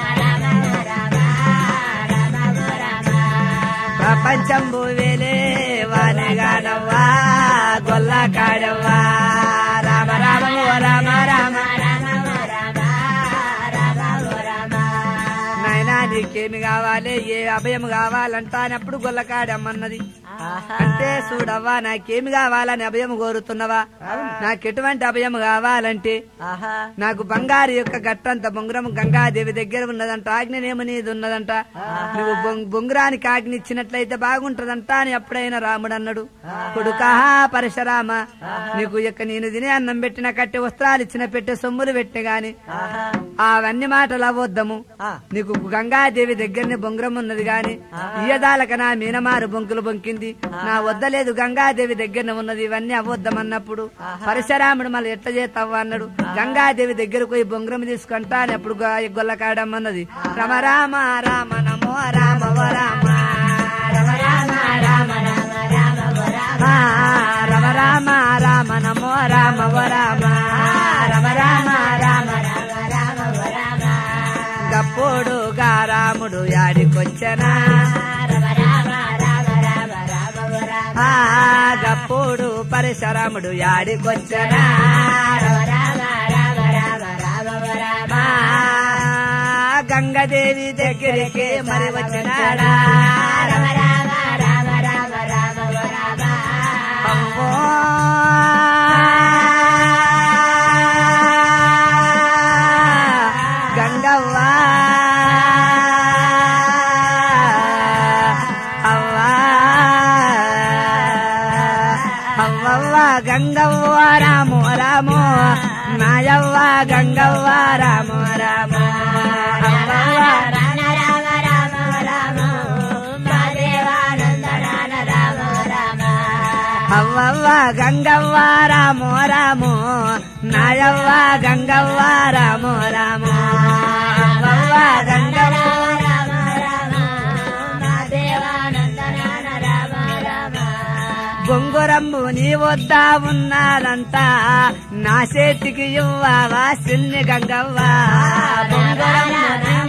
ప్రపంచంబు వేలే వానగాడవ్వా గొల్లకాడవ్వా రామ రామ ఓ రామ రామ నాయనా నీకేమి కావాలి ఏ అభయం కావాలంటానప్పుడు గొల్లకాడమ్మన్నది అంటే చూడవ్వా నాకేమి కావాలని అభయం కోరుతున్నవా నాకెటువంటి అభయం కావాలంటే నాకు బంగారు యొక్క గట్టంత బొంగురం గంగాదేవి దగ్గర ఉన్నదంట ఆజ్ఞనేమో నీది ఉన్నదంట నువ్వు బొంగ్- బొంగురానికి ఆజ్ఞ ఇచ్చినట్లయితే బాగుంటదంట అని ఎప్పుడైనా రాముడు అన్నాడు కొడుకా పరశురామ నీకు యొక్క నేను తినే అన్నం పెట్టిన కట్టె వస్త్రాలు ఇచ్చిన పెట్టే సొమ్ములు పెట్టే గాని అవన్నీ మాటలు అవ్వద్దాము నీకు గంగాదేవి దగ్గరనే బొంగురం ఉన్నది గాని ఇయ్యదాలక నా మీనమారు బొంకులు బొంకింది నా వద్దలేదు గంగాదేవి దగ్గరనే ఉన్నది ఇవన్నీ అవ్వద్దమన్నప్పుడు పరశురాముడు మళ్ళీ ఎట్లా చేస్తావు అన్నాడు గంగాదేవి దగ్గరకు పోయి బొంగురం తీసుకుంటా అని అప్పుడు గొ- గొల్లకాడమ్మన్నది రమ రామ రామ నమో రామ ఓ రామ రమ రామ యాడికొచ్చనా ఆ గప్పుడు పరశురాముడు యాడికొచ్చనా ఆ, గంగదేవి దగ్గరికి మరి వచ్చినాడా అమ్మో. గంగవ్వ అవ్వా అవ్వవ్వ గంగవ్వ రామో రామో నాయవ్వ గంగవ్వ రామో రామో అవ్వవ్వ అవ్వవ్వ గంగవ్వ రామో రామో నాయవ్వ గంగవ్వ రామో రామో అవ్వవ్వ గంగవ్వ బొంగురమ్ము నీ వద్ద ఉన్నాదంట నా చేతికి ఇవ్వవా సిన్ని గంగవ్వ బొంగురమ్ము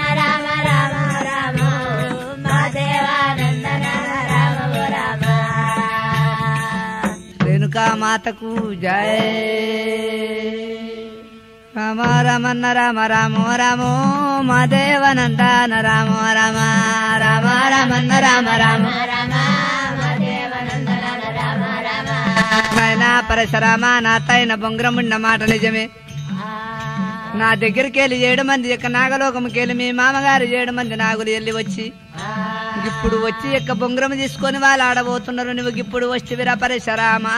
రేణుకా మాతకు జయ రామ రమన్న రామ రామో రామో మా దేవనందన రామో రామ రామ రమన్న రామ రామ నాయనా పరశురామ నా తైన బొంగరముండ మాట నిజమే నా దగ్గరికి వెళ్ళి ఏడు మంది యొక్క నాగలోకముకి వెళ్ళి మీ మామగారు ఏడు మంది నాగులు వెళ్ళి వచ్చి ఇప్పుడు వచ్చి యొక్క బొంగరం తీసుకొని వాళ్ళు ఆడబోతున్నారు నువ్వు ఇప్పుడు వచ్చి విరా పరశురామా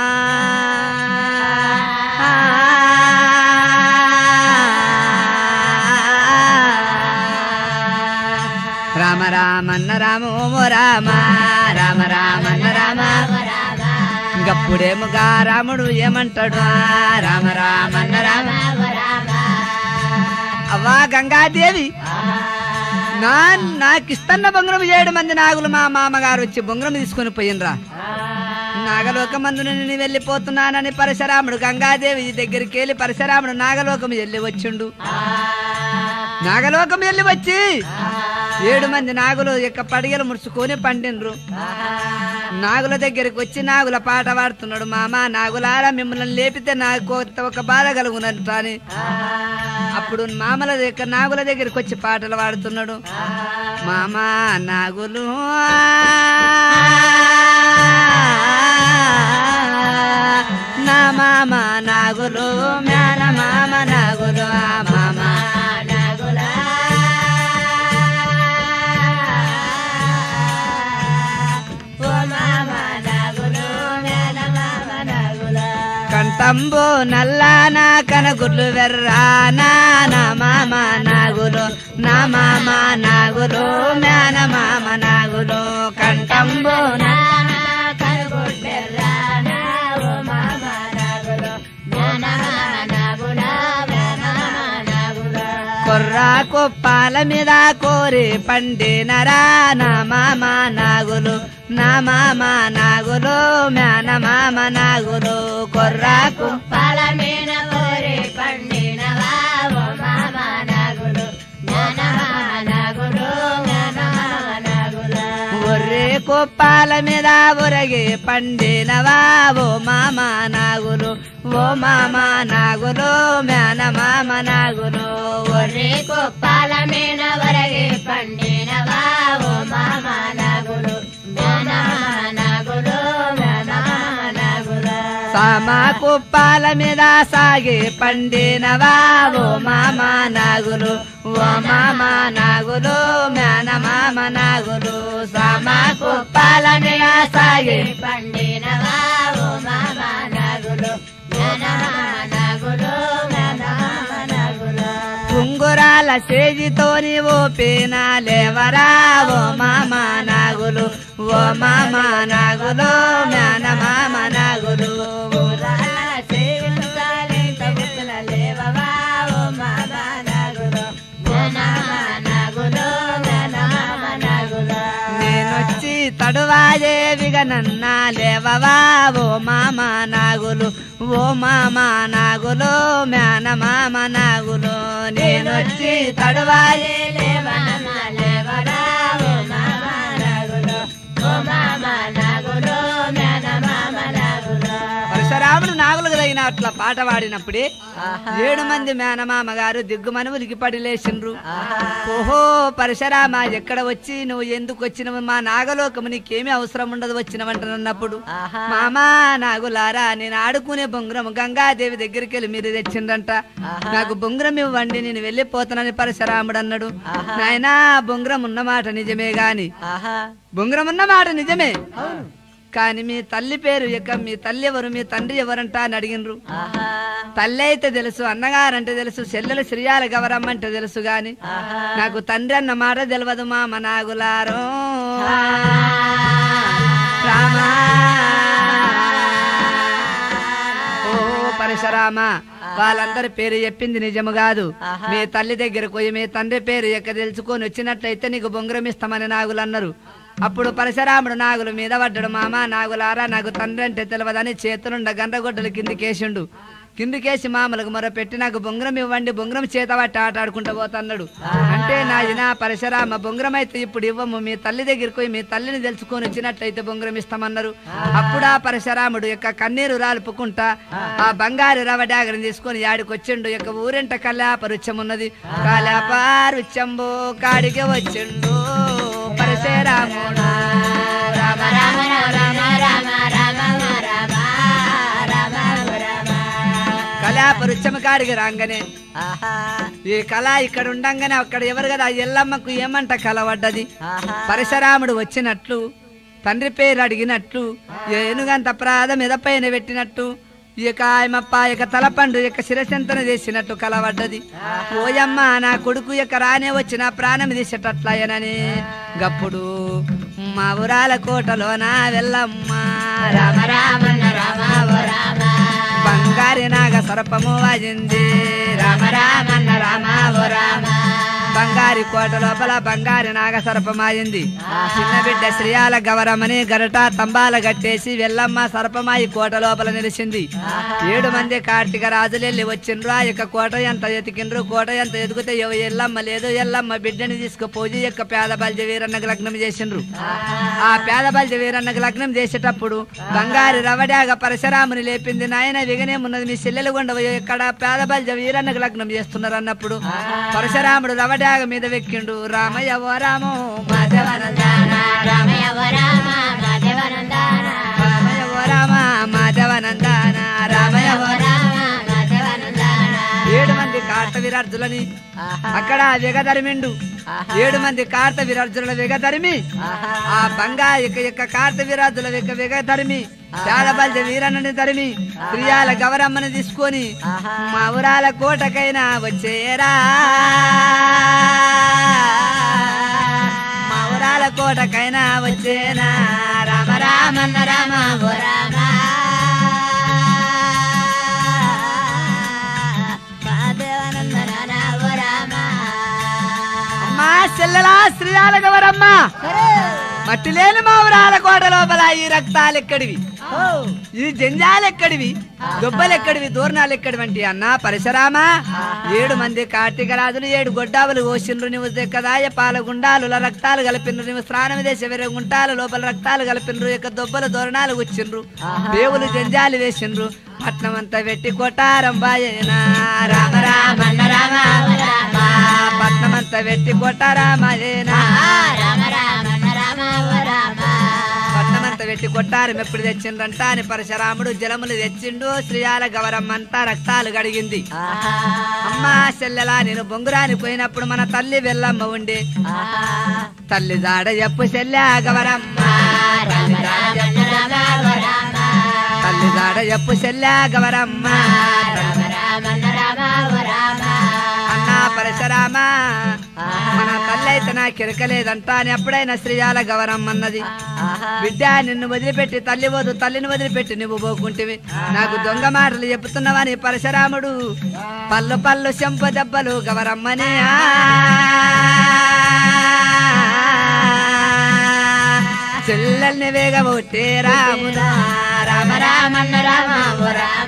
రామ రామన్న రామో రామ రామ రామన్న రామ గప్పుడేముగా రాముడు ఏమంటాడు ఆ రామ రామన్న రామ అవ్వా గంగాదేవి నా నాకు ఇస్తన్న బొంగరం ఏడు మంది నాగులు మా మామగారు వచ్చి బొంగరం తీసుకొని పోయినరా నాగలోక మందుని నేను వెళ్ళిపోతున్నానని పరశురాముడు గంగాదేవి దగ్గరికి వెళ్ళి పరశురాముడు నాగలోకం వెళ్ళి వచ్చిండు నాగలోకం వెళ్ళి వచ్చి ఏడు మంది నాగులు యొక్క పడిగలు ముడుచుకొని పండినరు నాగుల దగ్గరికి వచ్చి నాగుల పాట పాడుతున్నాడు మామ నాగులారా మిమ్మల్ని లేపితే నాకు ఒక బాధ కలుగునంట అని అప్పుడు మామల యొక్క నాగుల దగ్గరికి వచ్చి పాటలు పాడుతున్నాడు మామ నాగులు నా మామ నాగులు మేన మామ నాగులు ఆ మామ కంఠంబు నల్లానా కనగుడ్లు వెర్రానా నా మామ నాగులు నా మామ నాగులు మేన మామ నాగులు కంఠంబు కొర్రా కొప్పాల మీద కోరి పండినరా నా మామ నాగులు నా మామ నాగులు మేన మామ నాగులు కొర్రా పాల మీద కోరి పండినవా ఓ మామ నాగులు జ్ఞాన నాగులు జ్ఞాన నాగులు ఒర్రే కొప్పాల మీద ఒరగి పండినవా ఓ మామ నాగులు ఓ మామ నాగులు మేన మామ నాగులు ఒర్రే రే కొప్పాల మీద వరగి పండినవా ఓ మామ నాగులు జ్ఞాన నాగులు జ్ఞాన నాగులు సామా కుప్పాల మీద సాగి పండినవా ఓ మామ నాగులు ఓ మామ నాగులు మేన మామ నాగులు సామా కుప్పాల మీద సాగి పండినవా ఓ మామ నాగులు జ్ఞాన నాగులు జ్ఞాన నాగులు ఉంగురాల సేజితోని ఓ పేన లేవరా ఓ మామ నాగులు ఓ మామ నాగులు మేన మామ నాగులు నేనొచ్చి తడువాదేవిగ నన్న లేవవా ఓ మామ నాగులు ఓ మామ నాగులు మేన మామ నాగులు నేనొచ్చి తడువాయే లేవనమా లేవరా ఓ మామ నాగులో ఓ మామ నాగులో మేన మామ నాగులో పరశురాముడు నాగులకు తగిన అట్లా పాట పాడినప్పుడే ఏడు మంది మేనమామ గారు దిగ్గుమని ఉలికి పడి లేచిండ్రు ఓహో పరశురామ ఎక్కడ వచ్చి నువ్వు ఎందుకు వచ్చినవు మా నాగలోకము నీకేమీ అవసరం ఉండదు వచ్చినవంటనన్నప్పుడు మామా నాగులారా నేను ఆడుకునే బొంగురం గంగాదేవి దగ్గరికి వెళ్ళి మీరు తెచ్చిండ్రంట నాకు బొంగురం ఇవ్వండి నేను వెళ్ళిపోతానని పరశురాముడు అన్నాడు నాయనా బొంగురం ఉన్నమాట నిజమే గాని బొంగురం ఉన్నమాట నిజమే కానీ మీ తల్లి పేరు ఇక మీ తల్లి ఎవరు మీ తండ్రి ఎవరంట అని అడిగినరు తల్లి అయితే తెలుసు అన్నగారంటే తెలుసు చెల్లెలు శ్రీయాల గవరమ్మ అంటే తెలుసు గాని నాకు తండ్రి అన్న మాట తెలియదు మా మనాగులారో రామా ఓ పరశురామ వాళ్ళందరి పేరు చెప్పింది నిజము కాదు మీ తల్లి దగ్గరకు పోయి మీ తండ్రి పేరు ఎక్క తెలుసుకొని వచ్చినట్లయితే నీకు బొంగురం ఇస్తామని నాగులు అన్నారు అప్పుడు పరశురాముడు నాగుల మీద పడ్డాడు మామ నాగులారా నాకు తండ్రి అంటే తెలియదని చేతులుండ గండ్రగొడ్డలు కిందికేసిండు కిందికేసి మామలకు మొర పెట్టి నాకు బొంగరం ఇవ్వండి బొంగరం చేత పట్టి ఆట ఆడుకుంటూ పోతున్నాడు అంటే నాయన పరశురామ బొంగరం అయితే ఇప్పుడు ఇవ్వము మీ తల్లి దగ్గరికి పోయి మీ తల్లిని తెలుసుకొని వచ్చినట్లయితే బొంగరం ఇస్తామన్నారు అప్పుడు ఆ పరశురాముడు యొక్క కన్నీరు రాలుపుకుంటా ఆ బంగారు రవ డాగరం తీసుకొని యాడికొచ్చిండు యొక్క ఊరింట కల్యాపరుచ్చం ఉన్నది కల్యాపారుచ్చంబో కాడికి వచ్చిండు పరశురాముడు రామ రామ రామ రామ రామ రామ రామ రామ కళాపరుచ్చమ కాడికి రాగానే ఈ కళ ఇక్కడ ఉండంగానే అక్కడ ఎవరు కదా ఆ ఎల్లమ్మకు ఏమంట కళ పడ్డది పరశురాముడు వచ్చినట్లు తండ్రి పేరు అడిగినట్లు ఏనుగంత ప్రాధం ఎదపైన పెట్టినట్టు ఇక ఆయమప్ప ఇక తలపండు ఇక శిరశంతన చేసినట్టు కలవడ్డది ఓయమ్మ నా కొడుకు ఇక రానే వచ్చి నా ప్రాణం తీసేటట్లయనని గప్పుడు మా ఊరాల కోటలో నా వెళ్ళమ్మ రామ రామన్న రామ ఓ రామ బంగారి నాగ సర్పము వాజింది రామ రామన్న రామ ఓ రామ బంగారి కోట లోపల బంగారి నాగ సర్పమాయింది చిన్న బిడ్డ శ్రీయాల గవరమని గరట తంబాల గట్టేసి వెల్లమ్మ సర్పమాయి కోట లోపల నిలిచింది ఏడు మంది కార్తీక రాజులు వెళ్ళి వచ్చిండ్రు ఆ యొక్క కోట ఎంత ఎతికిండ్రు కోట ఎంత ఎదుగుతే ఎవ- ఎల్లమ్మ లేదు ఎల్లమ్మ బిడ్డని తీసుకుపోయి యొక్క పేద బల్జ వీరన్నకు లగ్నం చేసిండ్రు ఆ పేద బల్జ వీరన్నకు లగ్నం చేసేటప్పుడు బంగారు రవడాగ పరశురాముని లేపింది నాయన విగనేమున్నది మీ చెల్లెలు గుండవ ఇక్కడ పేద బల్జ వీరన్నకు లగ్నం చేస్తున్నారు అన్నప్పుడు పరశురాముడు రవడాగ మీద వెక్కిండు రామయ్య ఓ రామో మాధవనందాన రామయ్య ఓ రామ మాధవనందాన రామయ్య ఓ రామ మాధవనందాన రామయ్య ఓ రామ రామ మాధవనందాన ఏడు మంది కార్త విరార్జులని అక్కడ వెగదరిమిండు ఏడు మంది కార్త విరార్జుల వెగదరిమి ఆ బంగా ఇక ఇక కార్త విరాజుల ఇక వెగదరిమి పేదబల్జ వీరన్నని తరిమి ప్రియాల గవరమ్మని తీసుకొని మా ఊరాల కోటకైనా వచ్చేరా మా ఊరాల కోటకైనా వచ్చేనా రామ రామన్న రామ ఓ రామ మాధవనందన ఓ రామ అమ్మా చెల్లెలా శ్రీయాల గవరమ్మ మట్టి లేని మా ఊరాల కోట లోపల ఈ రక్తాలు ఎక్కడివి ఈ జంజాలు ఎక్కడివి దుబ్బలు ఎక్కడివి దూరణాలు ఎక్కడివి అంటే అన్న పరశురామా ఏడు మంది కార్తీక రాజులు ఏడు గొడ్డావులు ఓసిండ్రు నువ్వు దెక్కదాయ పాల గుండాలు రక్తాలు కలిపిండ్రు నువ్వు స్నానం చేసే వేరే గుంటాలు లోపల రక్తాలు కలిపిండ్రు యొక్క దొబ్బలు దూరణాలు వచ్చిండ్రు దేవులు జంజాలు వేసిండ్రు పట్నం అంతా పెట్టి కొట్టారం బాయేనా రామ రామన్న రామ రామ పట్నం అంతా పెట్టి కొట్టారామాయేనా రామ రామన్న రామ ఓ రామ పట్నమంతా పెట్టి కొట్టారు ఎప్పుడు తెచ్చిండ్రంట అని పరశురాముడు జలములు తెచ్చిండు శ్రీయాల గవరమ్మంతా రక్తాలు గడిగింది అమ్మా చెల్లెలా నేను బొంగురాని పోయినప్పుడు మన తల్లి వెళ్ళమ్మ ఉండి తల్లి జాడ ఎప్పు చెల్లె గవరమ్మ తల్లి జాడ ఎప్పు చెల్లె తల్లి జాడ ఎప్పు చెల్లె గవరమ్మ రామ రామన్న రామ ఓ రామ అన్నా పరశురామ మన తల్లి అయితే నా కిరకలేదంట అని ఎప్పుడైనా శ్రీయాల గవరమ్మన్నది బిడ్డ నిన్ను వదిలిపెట్టి తల్లి వదు తల్లిని వదిలిపెట్టి నువ్వు పోకుంటివి నాకు దొంగ మాటలు చెప్తున్నావని పరశురాముడు పళ్ళు పళ్ళు చెంప దెబ్బలు గవరమ్మని చెల్లెల్ని వేగబొట్టే రామునా రామ రామన్న రామ ఓ రామ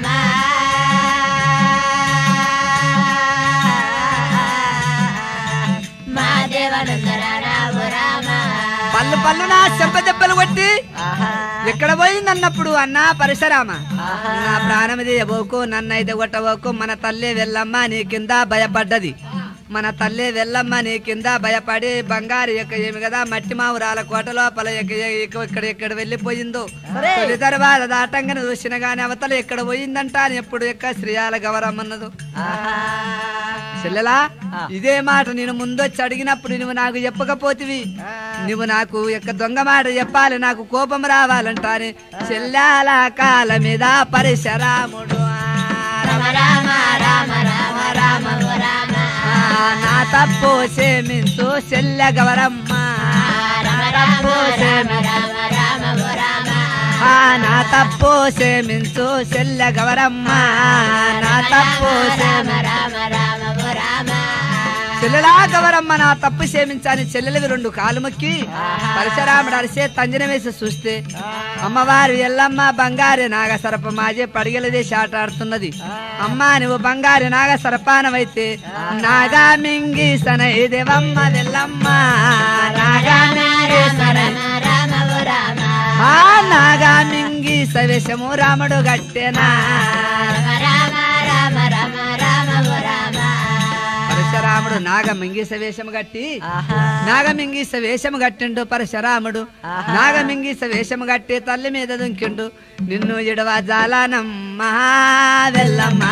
మా దేవనందన రామ రామ పళ్ళు పళ్ళు నా చెంప దెబ్బలు కొట్టి ఎక్కడ పోయింది అన్నప్పుడు అన్నా పరశురామ నా ప్రాణం తీయబోకు నన్నైతే కొట్టబోకు మన తల్లి వెళ్ళమ్మ నీ కింద భయపడ్డది మన తల్లి వెళ్ళమ్మ నీ కింద భయపడి బంగారు యొక్క ఏమి కదా మట్టి మావురాల కోట లోపల ఎక్క- ఎక్క- ఇక్కడ ఎక్కడ వెళ్ళిపోయిందో తొలి తర్వాత దాటంగానే చూసిన గాని అవతల ఎక్కడ పోయిందంట అని ఎప్పుడు ఎక్క శ్రీయాల గౌరమ్మన్నదు చెల్లెలా ఇదే మాట నేను ముందొచ్చి అడిగినప్పుడు నువ్వు నాకు చెప్పకపోతివి నువ్వు నాకు యొక్క దొంగ మాట చెప్పాలి నాకు కోపం రావాలంటానే చెల్లాల కాల మీద పరిశరాముడు రామ రామ రామ రామ రామ ఓ రామ నా తప్పు క్షమించు చెల్లె గవరమ్మ రామ రామ రామ రామ రామ ఓ రామ ఆ, నా తప్పు క్షమించు చెల్లె గవరమ్మ నా తప్పు రామ క్షమించు రామ రామ ఓ రామ చెల్లెలా గవరమ్మ నా తప్పు క్షమించాని చెల్లెలవి రెండు కాలు మొక్కి పరశురాముడు అరిసే తంజన వేసి చూస్తే అమ్మవారు ఎల్లమ్మ బంగారు నాగ సరప మాజే పడిగలదే ఆడుతున్నది అమ్మా నువ్వు బంగారు నాగ సరపానమైతే నాగా మింగి సనై దేవమ్మ వెల్లమ్మ నాగా మింగి సనై రామ రామ ఓ రామ ఆ నాగా మింగి సవేశము రాముడు గట్టెనా రామ రామ రామ రామ ఓ రామ పరశురాముడు నాగ మింగిస వేషము గట్టి నాగమింగీస వేషము గట్టిండు పరశురాముడు నాగమింగీస వేషము గట్టి తల్లి మీద దుంకిండు నిన్ను ఇడవ జాలనమ్మా వెళ్ళమ్మా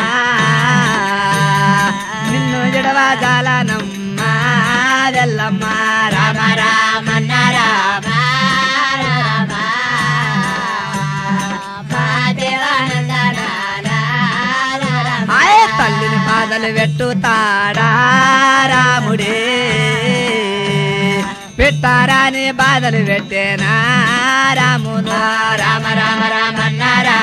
నిన్ను ఇడవ జాలనమ్మా వెళ్ళమ్మా రామ రామ రామ రామ మా దేవానందన రామ ఆయ తల్లిని బాధలు పెట్టుతాడా రాముడే పెట్టారాని బాధలు పెట్టేనా రామును రామ రామ రామ రామ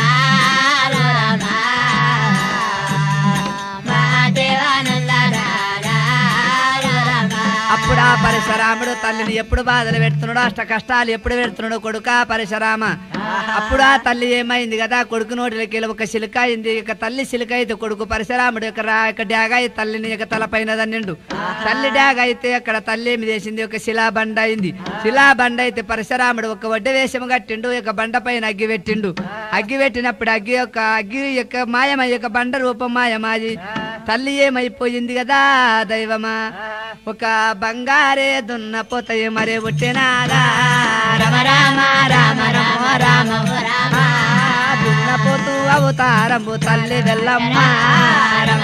అప్పుడు ఆ పరశురాముడు తల్లిని ఎప్పుడు బాధలు పెడుతున్నాడు అష్ట కష్టాలు ఎప్పుడు పెడుతున్నాడు కొడుక పరశురామ అప్పుడు ఆ తల్లి ఏమైంది కదా కొడుకు నోటిలోకి వెళ్ళి ఒక శిలుక అయింది ఇక తల్లి శిలుక అయితే కొడుకు పరశురాముడు యొక్క రా యొక్క డ్యాగ అయి తల్లిని యొక్క తల పైన దన్నిండు తల్లి డ్యాగ అయితే అక్కడ తల్లి ఏమి చేసింది ఒక శిలా బండ అయింది శిలా బండ అయితే పరశురాముడు ఒక వడ్డ వేషం కట్టిండు ఒక బండ పైన అగ్గి పెట్టిండు అగ్గి పెట్టినప్పుడు అగ్గి యొక్క అగ్గి యొక్క మాయమై యొక్క బండ రూపం మాయమాది తల్లి ఏమైపోయింది కదా దైవమా ఒక బంగారే దున్న పోతాయి మరే పుట్టినారా రమ రామ రామ రామ రామ రామ దున్నపోతూ అవతారము తల్లి వెళ్ళమ్మ రమ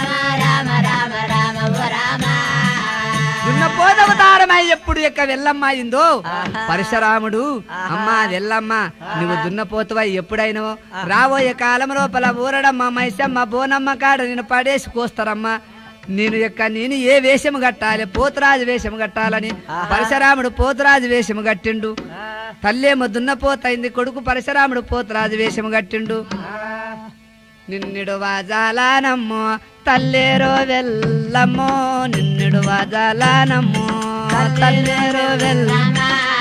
దున్నపోతు అవతారమై ఎప్పుడు యొక్క వెళ్ళమ్మ అయిందో పరశురాముడు అమ్మా వెళ్ళమ్మ నువ్వు దున్నపోతువై ఎప్పుడైనవో రాబోయే కాలం లోపల ఊరడమ్మ మైసమ్మ బోనమ్మ కాడ నేను పడేసి కోస్తారమ్మా నేను యొక్క నేను ఏ వేషము కట్టాలి పోతురాజు వేషము కట్టాలని పరశురాముడు పోతురాజు వేషము కట్టిండు తల్లేమో దున్నపోతైంది కొడుకు పరశురాముడు పోతురాజు వేషము కట్టిండు నిన్నుడు వాజాలానమ్మో తల్లేరో వెళ్ళమ్మో నిన్నుడు వాజాలానమ్మో తల్లేరో వెళ్ళ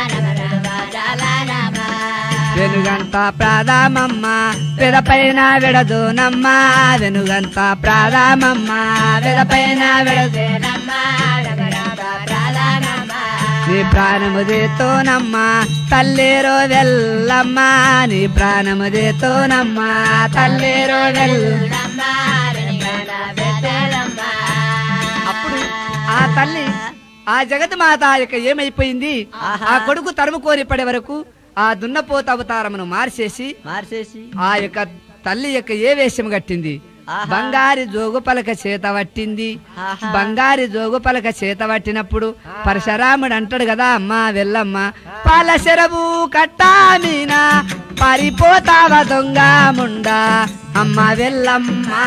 వెనుగంత ప్రాదామమ్మ పెదపైన విడదునమ్మ వెనుగంత ప్రాదామమ్మ పెదపైన విడదునమ్మ నీ ప్రాణము దేతోనమ్మ తల్లేరో వెళ్ళమ్మ నీ ప్రాణము దేతోనమ్మ తల్లేరో వెళ్ళ అప్పుడు ఆ తల్లి ఆ జగత్ మాత యొక్క ఏమైపోయింది ఆ కొడుకు తరుము కోరి పడే వరకు ఆ దున్నపోత అవతారమును మార్చేసి మార్చేసి ఆ యొక్క తల్లి యొక్క ఏ వేషం కట్టింది బంగారి జోగు పలక చేత పట్టింది బంగారి జోగు పలక చేత పట్టినప్పుడు పరశురాముడు అంటాడు కదా అమ్మా వెళ్ళమ్మ పాలశరవు కట్టామీనా పారిపోతావ దొంగ ముండా అమ్మ వెళ్ళమ్మా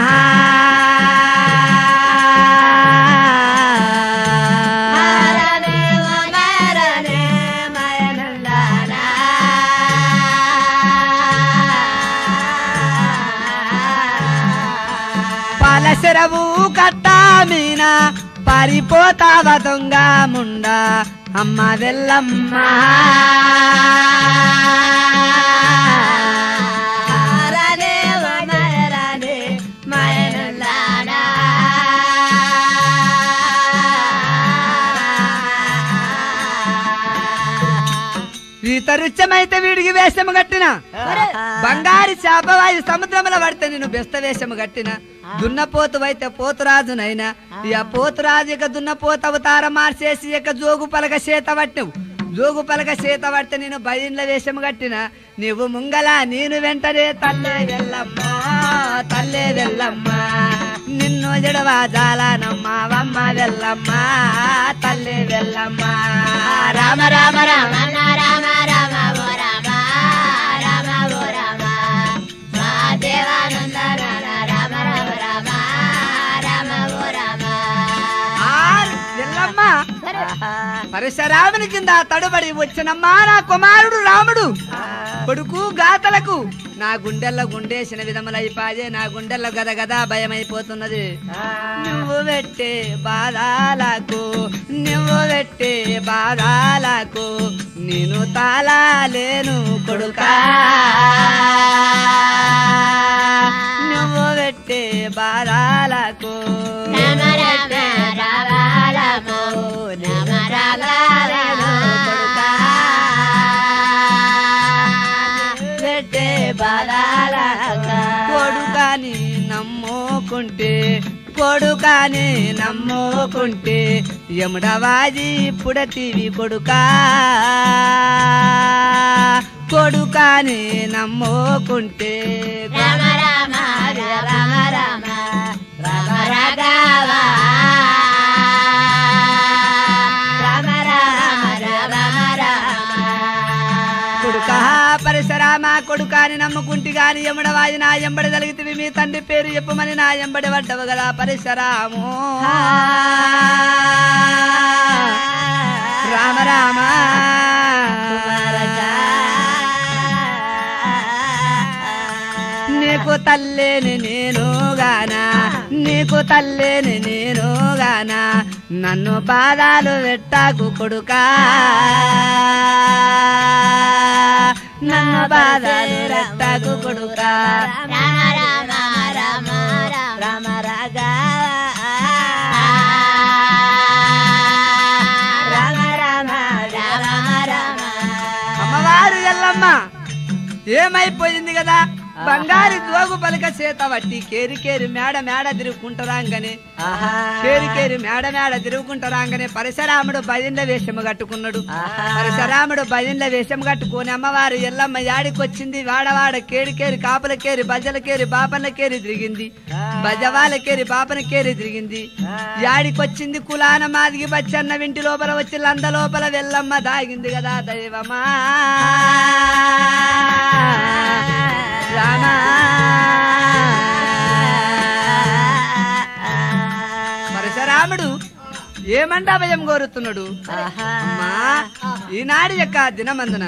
పాలశరవు కట్టామీనా పారిపోతావ దొంగ ముండా అమ్మ వెళ్ళమ్మ రీతరుత్యమైతే వీడికి వేషము కట్టిన బంగారు చేపవాయి సముద్రముల పడితే నేను బెస్త వేషము కట్టిన దున్నపోతు అయితే పోతురాజునైనా ఇక పోతురాజు ఇక దున్నపోతు అవతారం మార్చేసి ఇక జోగు పలక చేత పట్టినవు జోగు పలక చేత పడితే నేను బయళ్ళ వేషము కట్టిన నీవు ముంగల నేను వెంటనే తల్లే వెళ్ళమ్మా తల్లే వెళ్ళమ్మా నిన్ను జడవా జాలానమ్మా వమ్మ వెళ్ళమ్మా తల్లే వెళ్ళమ్మా రామ రామ రామ రామ రామ రామ ఓ రామ రామ ఓ రామ మా దేవానంద రామ రామ రామ రామ ఓ రామ ఆ, ఎల్లమ్మా పరశురాముని కింద తడుబడి వచ్చినమ్మా నా కుమారుడు రాముడు కొడుకు గాతలకు నా గుండెల్లో గుండేసిన విధములైపాయే నా గుండెల్లో గద గద భయమైపోతున్నది నువ్వు పెట్టే బాధాలకు నువ్వు పెట్టే బాధాలకు నేను తాళలేను కొడుకా నువ్వు పెట్టే బాధాలకు రామ రామ రామ రామ రామ రామ రామ కొడుకా పెట్టే బాధాలకు కొడుకాని నమ్ముకుంటే కొడుకాని నమ్ముకుంటే యముడవాజీ పుడతీవి కొడుకా కొడుకాని నమ్ముకుంటే రామ రామ రామ రామ రామ రాఘవ రామ రామ రామ రామ కొడుకా పరశురామ కొడుకాని నమ్ముకుంటి గాని ఎమ్మడవాయి నా ఎంబడి తలిగితివి మీ తండ్రి పేరు చెప్పమని నా ఎంబడి పడ్డవు కదా పరశురాము రామ రామ నీకు తల్లేని నేను గానా నీకు తల్లేని నేను గానా నన్ను బాధాలు పెట్టాకు కొడుకా నన్ను బాధాలు పెట్టాకు కొడుకా రామ రామ రామ రామ రాఘవ రామ రామ రామ రామ అమ్మవారు ఎల్లమ్మ ఏమైపోయింది కదా బంగారు జోగు పలక చేత వట్టి కేరి కేరి మేడ మేడ తిరుగుకుంటరాంగనే కేరి కేరి మేడ మేడ తిరుగుకుంటరాంగనే పరశురాముడు భజంల వేషము కట్టుకున్నాడు పరశురాముడు భజంల వేషం కట్టుకొని అమ్మవారు ఎల్లమ్మ యాడికొచ్చింది వాడవాడ కేరి కేరి కాపుల కేరి బజల కేరి బాపన్ల కేరి తిరిగింది బజవాల కేరి బాపన కేరి తిరిగింది యాడికొచ్చింది కులాన మాదిగి బచ్చన్న వింటి లోపల వచ్చి లంద లోపల వెల్లమ్మ దాగింది కదా దైవమా రామా పరశురాముడు ఏమంటా భయం కోరుతున్నాడు అమ్మా ఈనాడు యొక్క దినమందున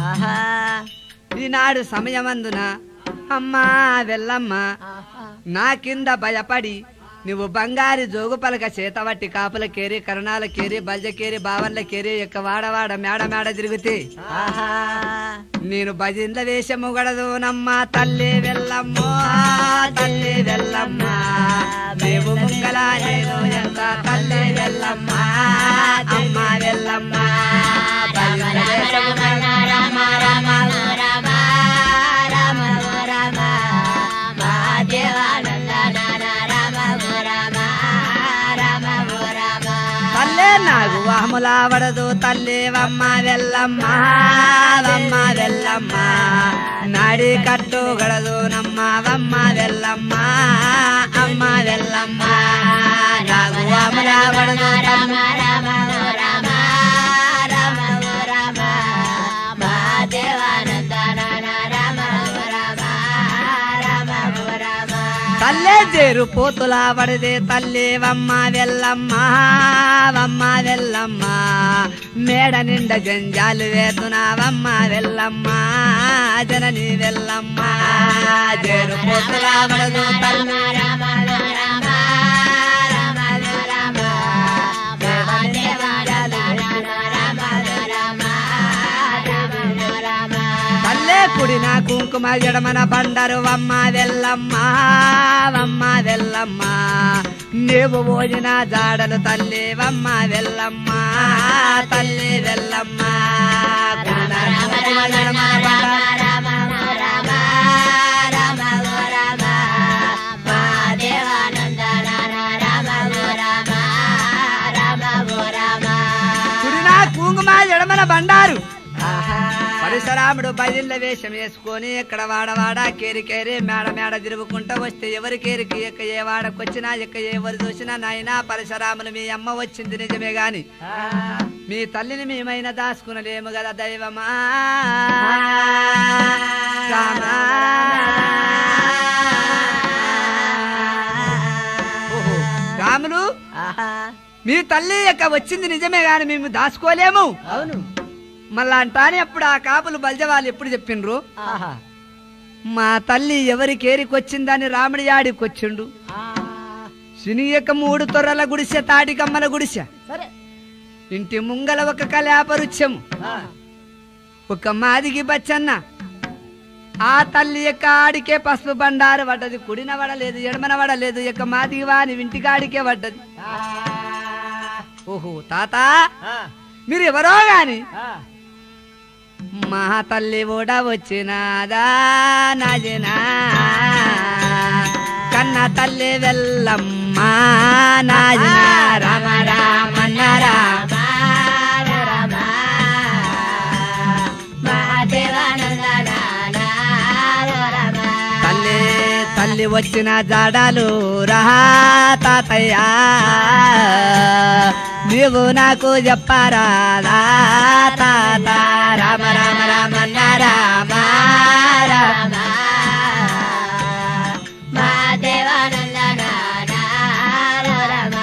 ఈనాడు సమయమందున అమ్మా వెళ్ళమ్మ నా కింద భయపడి నువ్వు బంగారి జోగు పలక చేతవట్టి కాపుల కేరి కరుణాల కేరి బల్జ కేరి బావన్ల కేరి యొక్క వాడవాడ మేడ మేడ తిరిగితే నేను భజింద వేషము గడదు నమ్మ తల్లి వెళ్ళమ్మో తల్లి వెళ్ళమ్మ మేము ముంగల నేను ఎంత తల్లి వెళ్ళమ్మ అమ్మ వెళ్ళమ్మ భజింద వేషము గడదు రామ రామ రామ రామ రామ మా దేవానంద రామ రామ రామ రామ తల్లే నాకు వాములా వడదు తల్లి వమ్మ వెళ్ళమ్మ వమ్మ వెళ్ళమ్మ నాడి కట్టు గడదు నమ్మ వమ్మ వెళ్ళమ్మ అమ్మ వెళ్ళమ్మ నాకు వాములా వడదు రామ రామ రామ రామ రామ మా దేవానంద రామ రామ రామ రామ తల్లే చేరు పోతులా వడదే తల్లి వమ్మ వెళ్ళమ్మ వమ్మ వెళ్ళమ్మ మేడ నిండ జంజాలు వేతునావమ్మ వెళ్ళమ్మ జనని వెళ్ళమ్మ చేరు పోతులా వడదు తల్లి రామ రామ రామ రామ మా దేవానంద రామ రామ రామ పల్లె కుడిన కుంకుమ జడమన బండరు వమ్మ వెళ్ళమ్మ వమ్మ వెళ్ళమ్మ నీవు భోజన జాడలు తల్లి వమ్మ వెళ్ళమ్మ తల్లి వెళ్ళమ్మ గుండర ఎడమన బండారు రామ రామ రామ రామ మా దేవానందన రామ రామ రామ రామ కుడినా కుంగుమ ఎడమన బండారు పరశురాముడు బయళ్ళ వేషం వేసుకొని ఇక్కడ వాడవాడ కేరి కేరి మేడ మేడ తిరుగుకుంటా వస్తే ఎవరి కేరికి ఎక్క ఏ వాడకొచ్చినా ఎక్క ఎవరు చూసినా నాయనా పరశురాములు మీ అమ్మ వచ్చింది నిజమే గాని మీ తల్లిని మేమైనా దాచుకునలేము కదా దైవమా రామా. ఓహో, రాములు మీ తల్లి యొక్క వచ్చింది నిజమే గాని మేము దాచుకోలేము అవును మళ్ళా అంటానే అప్పుడు ఆ కాపులు బల్జవాళ్ళు ఎప్పుడు చెప్పిండ్రు ఆహా మా తల్లి ఎవరి కేరికొచ్చిందని రాముడి యాడికొచ్చిండు శని యొక్క మూడు తొర్రల గుడిసె తాటికమ్మల గుడిసె సరే ఇంటి ముంగల ఒక కళ్యాపరుచ్యము ఒక మాదిగి బచ్చన్న ఆ తల్లి యొక్క ఆడికే పసుపు బండారు పడ్డది కుడిన వడలేదు ఎడమన వడలేదు యొక్క మాదిగి వాని ఇంటికాడికే పడ్డది ఓహో తాత మీరు ఎవరో గాని మా తల్లి కూడా వచ్చినాదా నాజనా కన్న తల్లి వెళ్ళమ్మ నాజనా రామ రామన్న రామ రామ మా దేవానందన రామ తల్లి తల్లి వచ్చిన జాడాలు రా తాతయ్య నీవు నాకు చెప్పరాదా తాత రామ రామ రామన్న రామ రామ మా దేవానందన రామ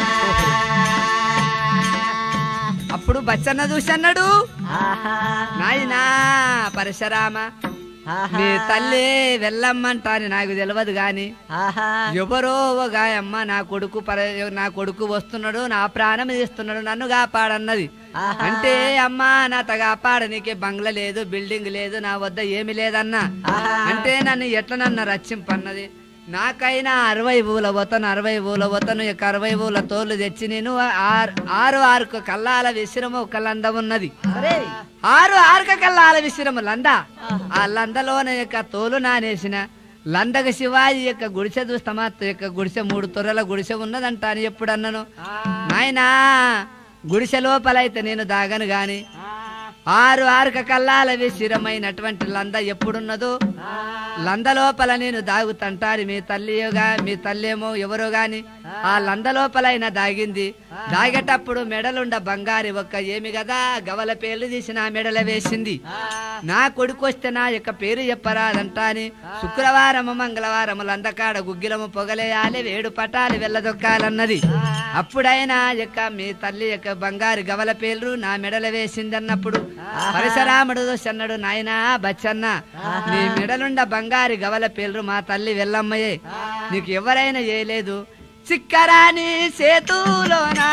అప్పుడు బచ్చన్న చూసి అన్నాడు నాయనా పరశురామ మీ తల్లి వెళ్ళమ్మంటాని నాకు తెలియదు గాని ఎవరో ఒక అమ్మ నా కొడుకు పర నా కొడుకు వస్తున్నాడు నా ప్రాణం తీస్తున్నాడు నన్ను కాపాడన్నది అంటే అమ్మా నా కాపాడ నీకే బంగ్లా లేదు బిల్డింగ్ లేదు నా వద్ద ఏమి లేదన్నా అంటే నన్ను ఎట్లా నన్ను రచ్చింపన్నది నాకైనా అరవై ఊల వతను అరవై ఊల వతను యొక్క అరవై ఊల తోలు తెచ్చి నేను ఆరు ఆరు ఆరుకు కల్లాల విశ్రమ ఒక లంద ఉన్నది సరే ఆరు ఆరుక కల్లాల విశ్రమ లంద ఆ లందలోన యొక్క తోలు నానేసిన లందక శివాజీ యొక్క గుడిసె చూస్తామా యొక్క గుడిసె మూడు తొర్రల గుడిసె ఉన్నదంట అని ఎప్పుడు అన్నను నాయనా గుడిసె లోపలైతే నేను దాగను గాని ఆరు ఆరుక కల్లాల విశిరమైనటువంటి లంద ఎప్పుడున్నదో లంద లోపల నేను దాగుతంటాను మీ తల్లిగా మీ తల్లేమో ఎవరో గాని ఆ లంద లోపలైన దాగింది దాగేటప్పుడు మెడలుండ బంగారి ఒక్క ఏమి కదా గవల పేర్లు తీసి నా మెడల వేసింది నా కొడుకు వస్తే నా యొక్క పేరు చెప్పరాదంటా అని శుక్రవారము మంగళవారము లందకాడ గుగ్గిలము పొగలేయాలి వేడు పటాలి వెళ్ళదొక్కాలన్నది అప్పుడైనా యొక్క మీ తల్లి యొక్క బంగారు గవల పేర్లు నా మెడల వేసింది అన్నప్పుడు పరశురాముడు అన్నాడు నాయనా బచ్చన్న నీ మెడలుండ బంగారు గవల పేర్లు మా తల్లి వెళ్ళమ్మయే నీకు ఎవరైనా చేయలేదు చిక్కరాని సేతులోనా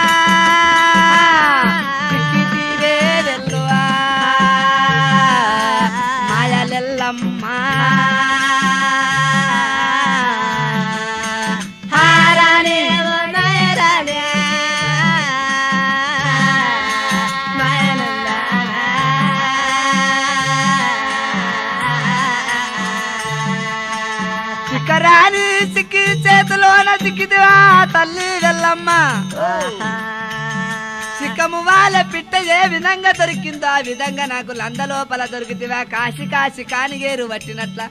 చిక్కితీరే వెల్లువా మాయలెల్లమ్మ హారాని చిక్కరాని సిక్కి చేతిలోన సిక్కిదివా తల్లి వెళ్ళమ్మ చిక్కము వాళ్ళ పిట్ట ఏ విధంగా దొరికిందో ఆ విధంగా నాకు లంద లోపల దొరికితివా కాశి కాశి కానిగేరు పట్టినట్ల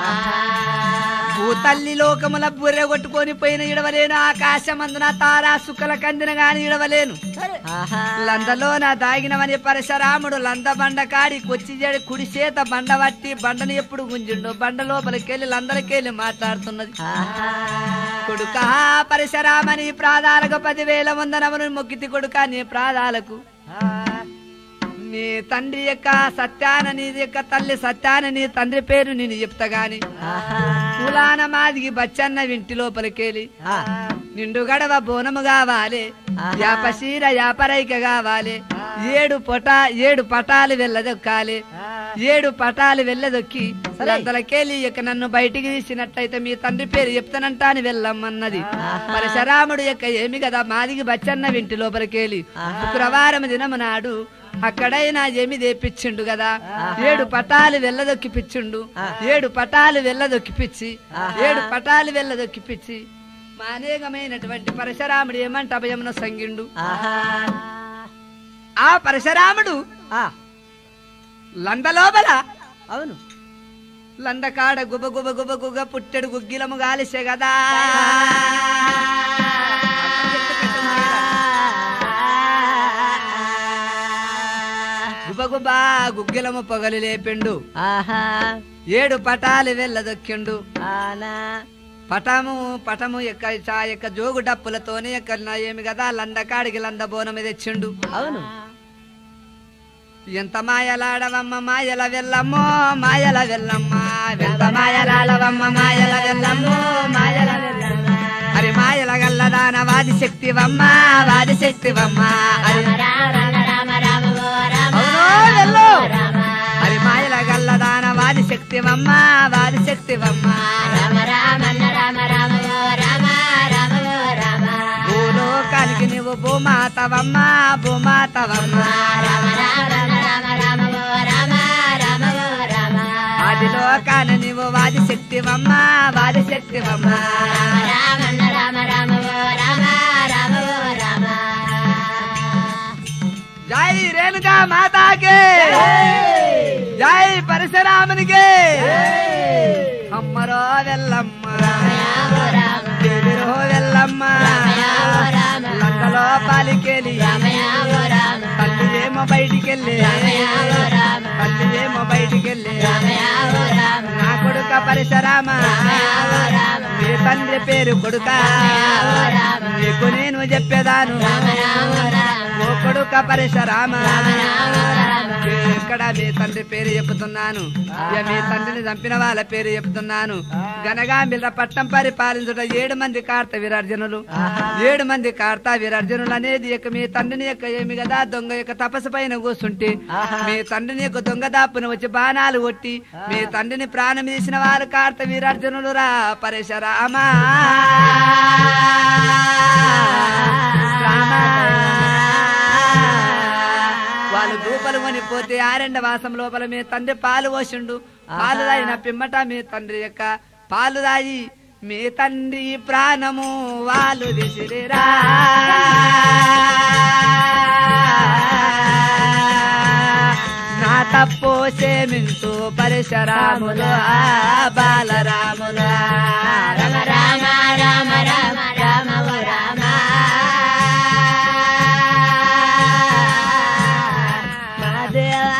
ఓ తల్లి లోకముల బుర్రె కొట్టుకొని పోయిన ఇడవలేను ఆకాశమందున తారా సుక్కల కందిన గాని ఇడవలేను లందలో నా దాగినవని పరశురాముడు లంద బండ కాడి కొచ్చి జడి కుడి చేత బండ పట్టి బండను ఎప్పుడు గుంజిండు బండ లోపలికెళ్ళి లందలకెళ్ళి మాట్లాడుతున్నది కొడుక పరశురామని ప్రాదాలకు పదివేల వందనమును మొక్కితి కొడుక నీ ప్రాదాలకు నీ తండ్రి యొక్క సత్యాన నీ యొక్క తల్లి సత్యాన నీ తండ్రి పేరు నేను చెప్తా గాని కులాన మాదిగి బచ్చన్న వింటి లోపలికెళ్ళి నిండు గడవ బోనము కావాలి యాపశీర యాపరైక కావాలి ఏడు పొట ఏడు పటాలు వెళ్ళదొక్కాలి ఏడు పటాలు వెళ్ళదొక్కి లంతలకెళ్ళి ఇక నన్ను బయటికి తీసినట్టయితే మీ తండ్రి పేరు చెప్తానంటా అని వెళ్ళమ్మన్నది పరశురాముడు యొక్క ఏమి కదా మాదిగి బచ్చన్న వింటి లోపలికెళ్ళి శుక్రవారం దినము నాడు అక్కడైనా ఏమి తెప్పించిండు కదా ఏడు పటాలు వెళ్ళదొక్కిపిచ్చిండు ఏడు పటాలు వెళ్ళదొక్కిపిచ్చి ఏడు పటాలు వెళ్ళదొక్కిపిచ్చి మా అనేకమైనటువంటి పరశురాముడు ఏమంట అభయమున సంగిండు ఆ పరశురాముడు లండలోపల అవును లండకాడ గుబ గుబ గుబ గుబ పుట్టెడు గుగ్గిలము గాలిసే కదా గుబ గుబ గుగ్గిలము పొగలు లేపిండు ఆహా ఏడు పటాలు వెళ్ళదొక్కిండు ఆనా పటము పటము యొక్క చా యొక్క జోగు డప్పులతోనే యొక్క నా ఏమి కదా లండకాడికి లంద బోనం తెచ్చిండు అవును ఎంత మాయలాడవమ్మ మాయల వెళ్ళమ్మో మాయల వెళ్ళమ్మ ఎంత మాయలాడవమ్మ మాయల వెళ్ళమ్మో మాయల వెళ్ళమ్మ అరి మాయల గల్లదాన వాది శక్తివమ్మ వాది శక్తివమ్మ అరి అవునో వెళ్ళు అరి మాయల గల్లదాన వాది శక్తివమ్మ వాది శక్తివమ్మ భూలోకానికి నువ్వు భూమాతవమ్మ భూమాతవమ్మ ఆది లోకాన నువ్వు వాది శక్తివమ్మ వాది శక్తివమ్మ జై రేణుకా మాతాకే జై పరశురామునికే అమ్మరో వెళ్ళమ్మ దేవిరో వెళ్ళమ్మ లంకలో పాలికెళ్ళి తల్లి ఏమో బయటికెళ్ళి తల్లి ఏమో బయటికెళ్ళి నా కొడుక పరశురామ మీ తండ్రి పేరు కొడుక నీకు నేను చెప్పేదాను ఓ కొడుక పరశురామ ఇక్కడ మీ తండ్రి పేరు చెప్తున్నాను ఇక మీ తండ్రిని చంపిన వాళ్ళ పేరు చెప్తున్నాను గనగాంబిల పట్టం పరిపాలించుట ఏడు మంది కార్త వీరార్జునులు ఏడు మంది కార్త వీరార్జునులు అనేది ఇక మీ తండ్రిని యొక్క ఏమి కదా దొంగ యొక్క తపస్సు పైన కూర్చుంటే మీ తండ్రిని యొక్క దొంగ దాపున వచ్చి బాణాలు కొట్టి మీ తండ్రిని ప్రాణం తీసిన వారు కార్త వీరార్జునులు రా పరశురామా వాళ్ళు దూపలు కొని పోతే ఆరెండ వాసం లోపల మీ తండ్రి పాలు పోసిండు పాలు తాగిన పిమ్మట మీ తండ్రి యొక్క పాలు తాగి మీ తండ్రి ప్రాణము వాళ్ళు దిసిరిరా నా తప్పు క్షమించు పరశురాములు ఆ బాలరాములు రమ రామ రామ రామ రామ ఓ రామ మా దేవా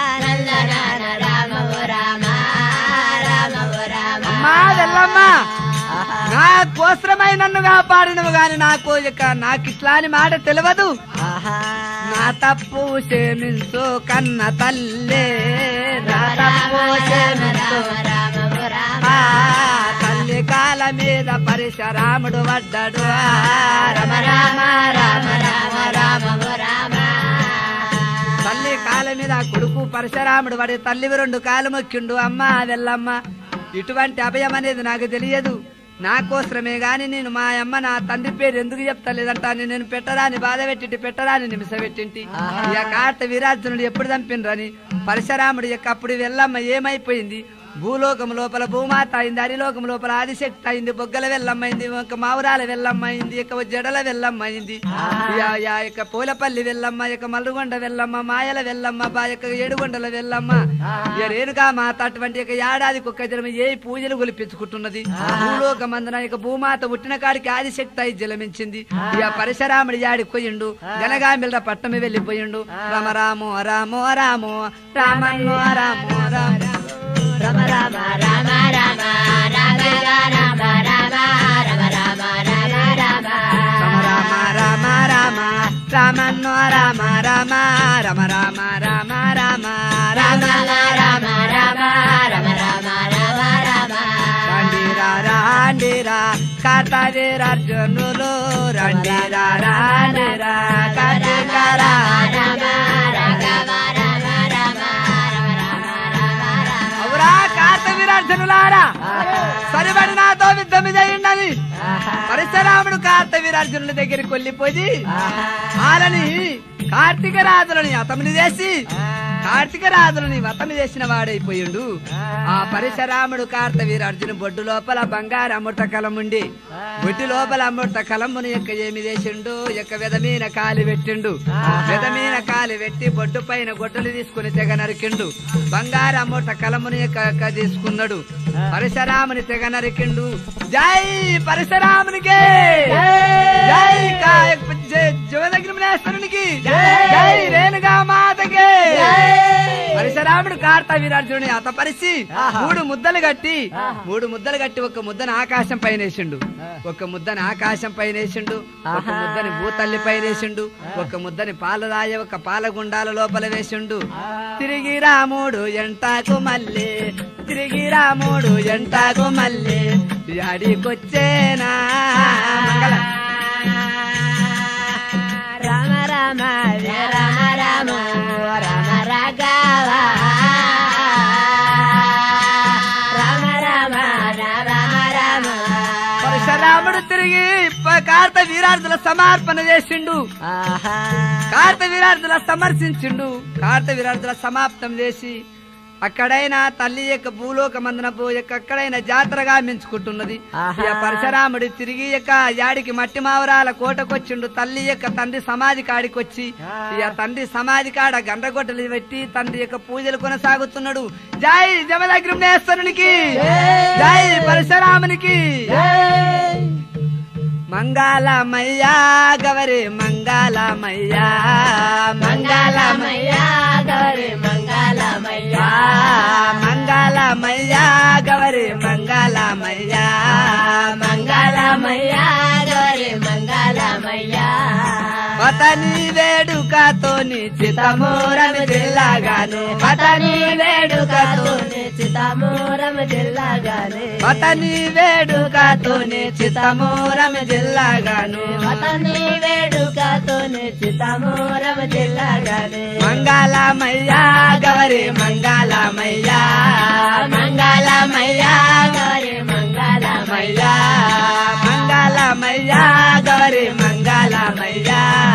అమ్మా వెళ్ళమ్మా నా కోసమై నన్ను కాపాడినవు గాని నాకు ఇక నాకు ఇట్లా అని మాట తెలియదు నా తప్పు క్షమించు కన్న తల్లే నా తప్పు క్షమించు ఆ, తల్లి కాల మీద పరిశరాముడు పడ్డాడు ఆ, రమ రామ రామ రామ రామ రామ తల్లి కాల మీద ఆ కొడుకు పరశురాముడు వాడి తల్లివి రెండు కాలు మొక్కిండు అమ్మ వెళ్ళమ్మ ఇటువంటి అభయం అనేది నాకు తెలియదు నా కోసమే గాని నేను మా అమ్మ నా తండ్రి పేరు ఎందుకు చెప్తలేదంట అని నేను పెట్టరాని బాధ పెట్టింటి పెట్టరాని నిమిష పెట్టింటి ఇక కార్త వీరార్జునుడు ఎప్పుడు చంపిండ్రని పరశురాముడు యొక్క అప్పుడు వెళ్ళమ్మ ఏమైపోయింది భూలోకం లోపల భూమాత అయింది హరిలోకం లోపల ఆదిశక్తి అయింది బొగ్గల వెల్లమ్మైంది ఒక మావురాల వెల్లమ్మైంది ఇక జడల వెల్లమ్మైంది యా- యా యొక్క పూలపల్లి వెల్లమ్మ యొక్క మల్లుగొండ వెల్లమ్మ మాయల వెల్లమ్మ బా యొక్క ఏడుగొండల వెల్లమ్మ ఇక రేణుగా మాత అటువంటి యొక్క ఏడాదికి ఒక్క జనం ఏ పూజలు గొలిపించుకుంటున్నది భూలోక మందన యొక్క భూమాత పుట్టిన కాడికి ఆదిశక్తి అయి జలమించింది ఇక పరశురాముడి యాడికి పోయిండు గనగామిల పట్టమి వెళ్ళిపోయిండు రామ రామో రామో రామో రామన్నో రామో రామో రమ రామ రామ రామ రామ రామ రామ రామ రామ రామ రామ రామ రామ రామ రామ రామన్నో రామ రామ రామ రామ రామ రామ రామ రామ రామ రామ రామ రామ రామ రండిరా రాండిరా కార్తవీరార్జునులు రండిరా రాండిరా కార్తీకరా అవురా కార్తవీరార్జునులారా సరిపడి నాతో యుద్ధం చేయండి పరశురాముడు కార్తవీరార్జునుల దగ్గరికి వెళ్ళిపోయి వాళ్ళని కార్తీక రాజులని అతమిని చేసి కార్తీక రాజులని వతమి చేసిన వాడైపోయిండు ఆ పరశురాముడు కార్తవీర అర్జున బొడ్డు లోపల బంగారు అమృత కలముండి బొడ్డు లోపల అమృత కలమును యొక్క ఏమి చేసిండు యొక్క విధమైన కాలి పెట్టిండు విధమైన కాలి పెట్టి బొడ్డు పైన గొడ్డలు తీసుకుని తెగ నరికిండు బంగారు అమృత కలముని యొక్క యొక్క తీసుకున్నాడు పరశురాముని తెగ నరికిండు జై పరశురామునికి జై కా- జై జగదగ్నిమనేశ్వరునికి జై రేణుగా మాతకి పరశురాముడు కార్త వీరార్జునుని అతపరిచి మూడు ముద్దలు కట్టి మూడు ముద్దలు కట్టి ఒక ముద్దను ఆకాశం పైన వేసిండు ఒక ముద్దను ఆకాశం పైన వేసిండు ఒక ముద్దని భూతల్లి పైన వేసిండు ఒక ముద్దని పాలరాయ ఒక పాలగుండాల లోపల వేసిండు తిరిగి రాముడు ఎంటాకు మళ్ళీ తిరిగి రాముడు ఎంటాకు మళ్ళీ అడికొచ్చేనా మంగళ రామ రామ రామ రామ రామ రాఘవ రామ రామ రామ రామ పరశురాముడు తిరిగి ప- కార్త వీరార్థుల సమర్పణ చేసిండు ఆహా కార్త వీరార్థుల సమర్శించిండు కార్త వీరార్థుల సమాప్తం చేసి అక్కడైనా తల్లి యొక్క భూలోక మందనపు యొక్క అక్కడైనా జాతరగా మించుకుంటున్నది ఆహా. ఇక పరశురాముడు తిరిగి యొక్క యాడికి మట్టి మావరాల కోటకొచ్చిండు తల్లి యొక్క తండ్రి సమాధి కాడికొచ్చి ఇక తండ్రి సమాధి కాడ గండ్రగొట్టలు పెట్టి తండ్రి యొక్క పూజలు కొనసాగుతున్నాడు జై జమదగ్రమేశ్వరునికి జై పరశురామునికి మంగళమయ్యా గవరి మంగళమయ్యా మంగళమయ్యా గౌరి మంగళమయ్యా మంగళమయ్యా గవరి మంగళమయ్యా మంగళమయ్యా గౌరి మంగళమయ్యా పతని వేడుకతోని చితమూరమి జిల్లాగాను పతని వేడుకతోని చితమూరం జిల్లాగానే పతని వేడుకతోని చితమూరమి జిల్లాగాను పతని వేడుకతోని చితమూరం జిల్లాగానే మంగళమయ్యా గవరి మంగళమయ్యా మంగళమయ్యా గౌరి మంగళమయ్యా మంగళమయ్యా మంగళమయ్యా గౌరి మంగళమయ్యా